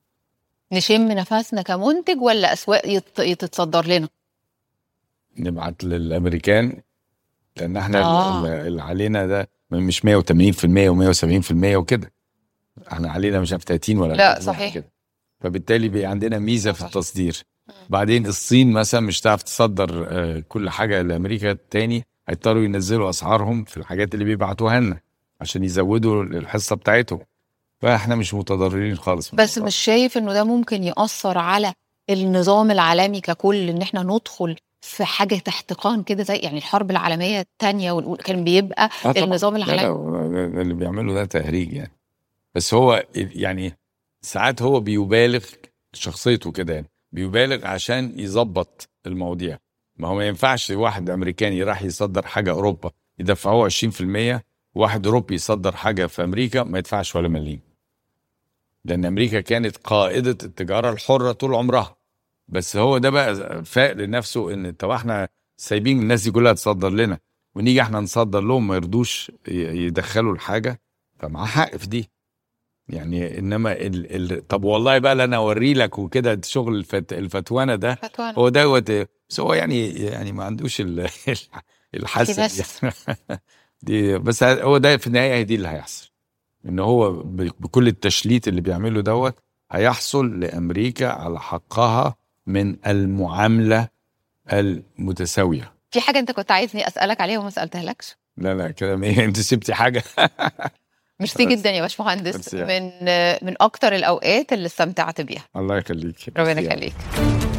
نشم نفسنا كمنتج ولا اسواق يت- يتتصدر لنا نبعت للامريكان لان احنا آه. ال- اللي علينا ده مش 180% و170% وكده احنا علينا مش عارف 30 ولا لا، 40 صحيح. كده فبالتالي بقى عندنا ميزه في صح. التصدير بعدين الصين مثلا مش هتعرف تصدر آه، كل حاجه لامريكا تاني هيضطروا ينزلوا اسعارهم في الحاجات اللي بيبعتوها لنا عشان يزودوا الحصه بتاعتهم فاحنا مش متضررين خالص من بس الموضوع. مش شايف انه ده ممكن ياثر على النظام العالمي ككل ان احنا ندخل في حاجه احتقان كده زي يعني الحرب العالميه الثانيه والاولى كان بيبقى آه طبعاً. النظام لا العالمي لا ده- ده اللي بيعمله ده تهريج يعني بس هو يعني ساعات هو بيبالغ شخصيته كده يعني بيبالغ عشان يظبط المواضيع ما هو ما ينفعش واحد امريكاني راح يصدر حاجه اوروبا يدفعوه 20% واحد اوروبي يصدر حاجه في امريكا ما يدفعش ولا مليم لان امريكا كانت قائده التجاره الحره طول عمرها بس هو ده بقى فاق لنفسه ان طب احنا سايبين الناس دي كلها تصدر لنا ونيجي احنا نصدر لهم ما يرضوش ي- يدخلوا الحاجه فمعاه حق في دي يعني انما ال ال طب والله بقى لا انا اوري لك وكده شغل الفت الفتوانه ده فتوى هو دوت بس هو يعني يعني ما عندوش ال- الحاسه في ناس. دي. دي بس هو ده في النهايه هي دي اللي هيحصل ان هو ب- بكل التشليت اللي بيعمله دوت هيحصل لامريكا على حقها من المعامله المتساويه في حاجه انت كنت عايزني اسالك عليها وما سالتهالكش لا لا كلام ايه انت سبتي حاجه ميرسي بس. جدا يا باشمهندس ميرسي. من من اكتر الاوقات اللي استمتعت بيها الله يخليك ربنا ميرسي. يخليك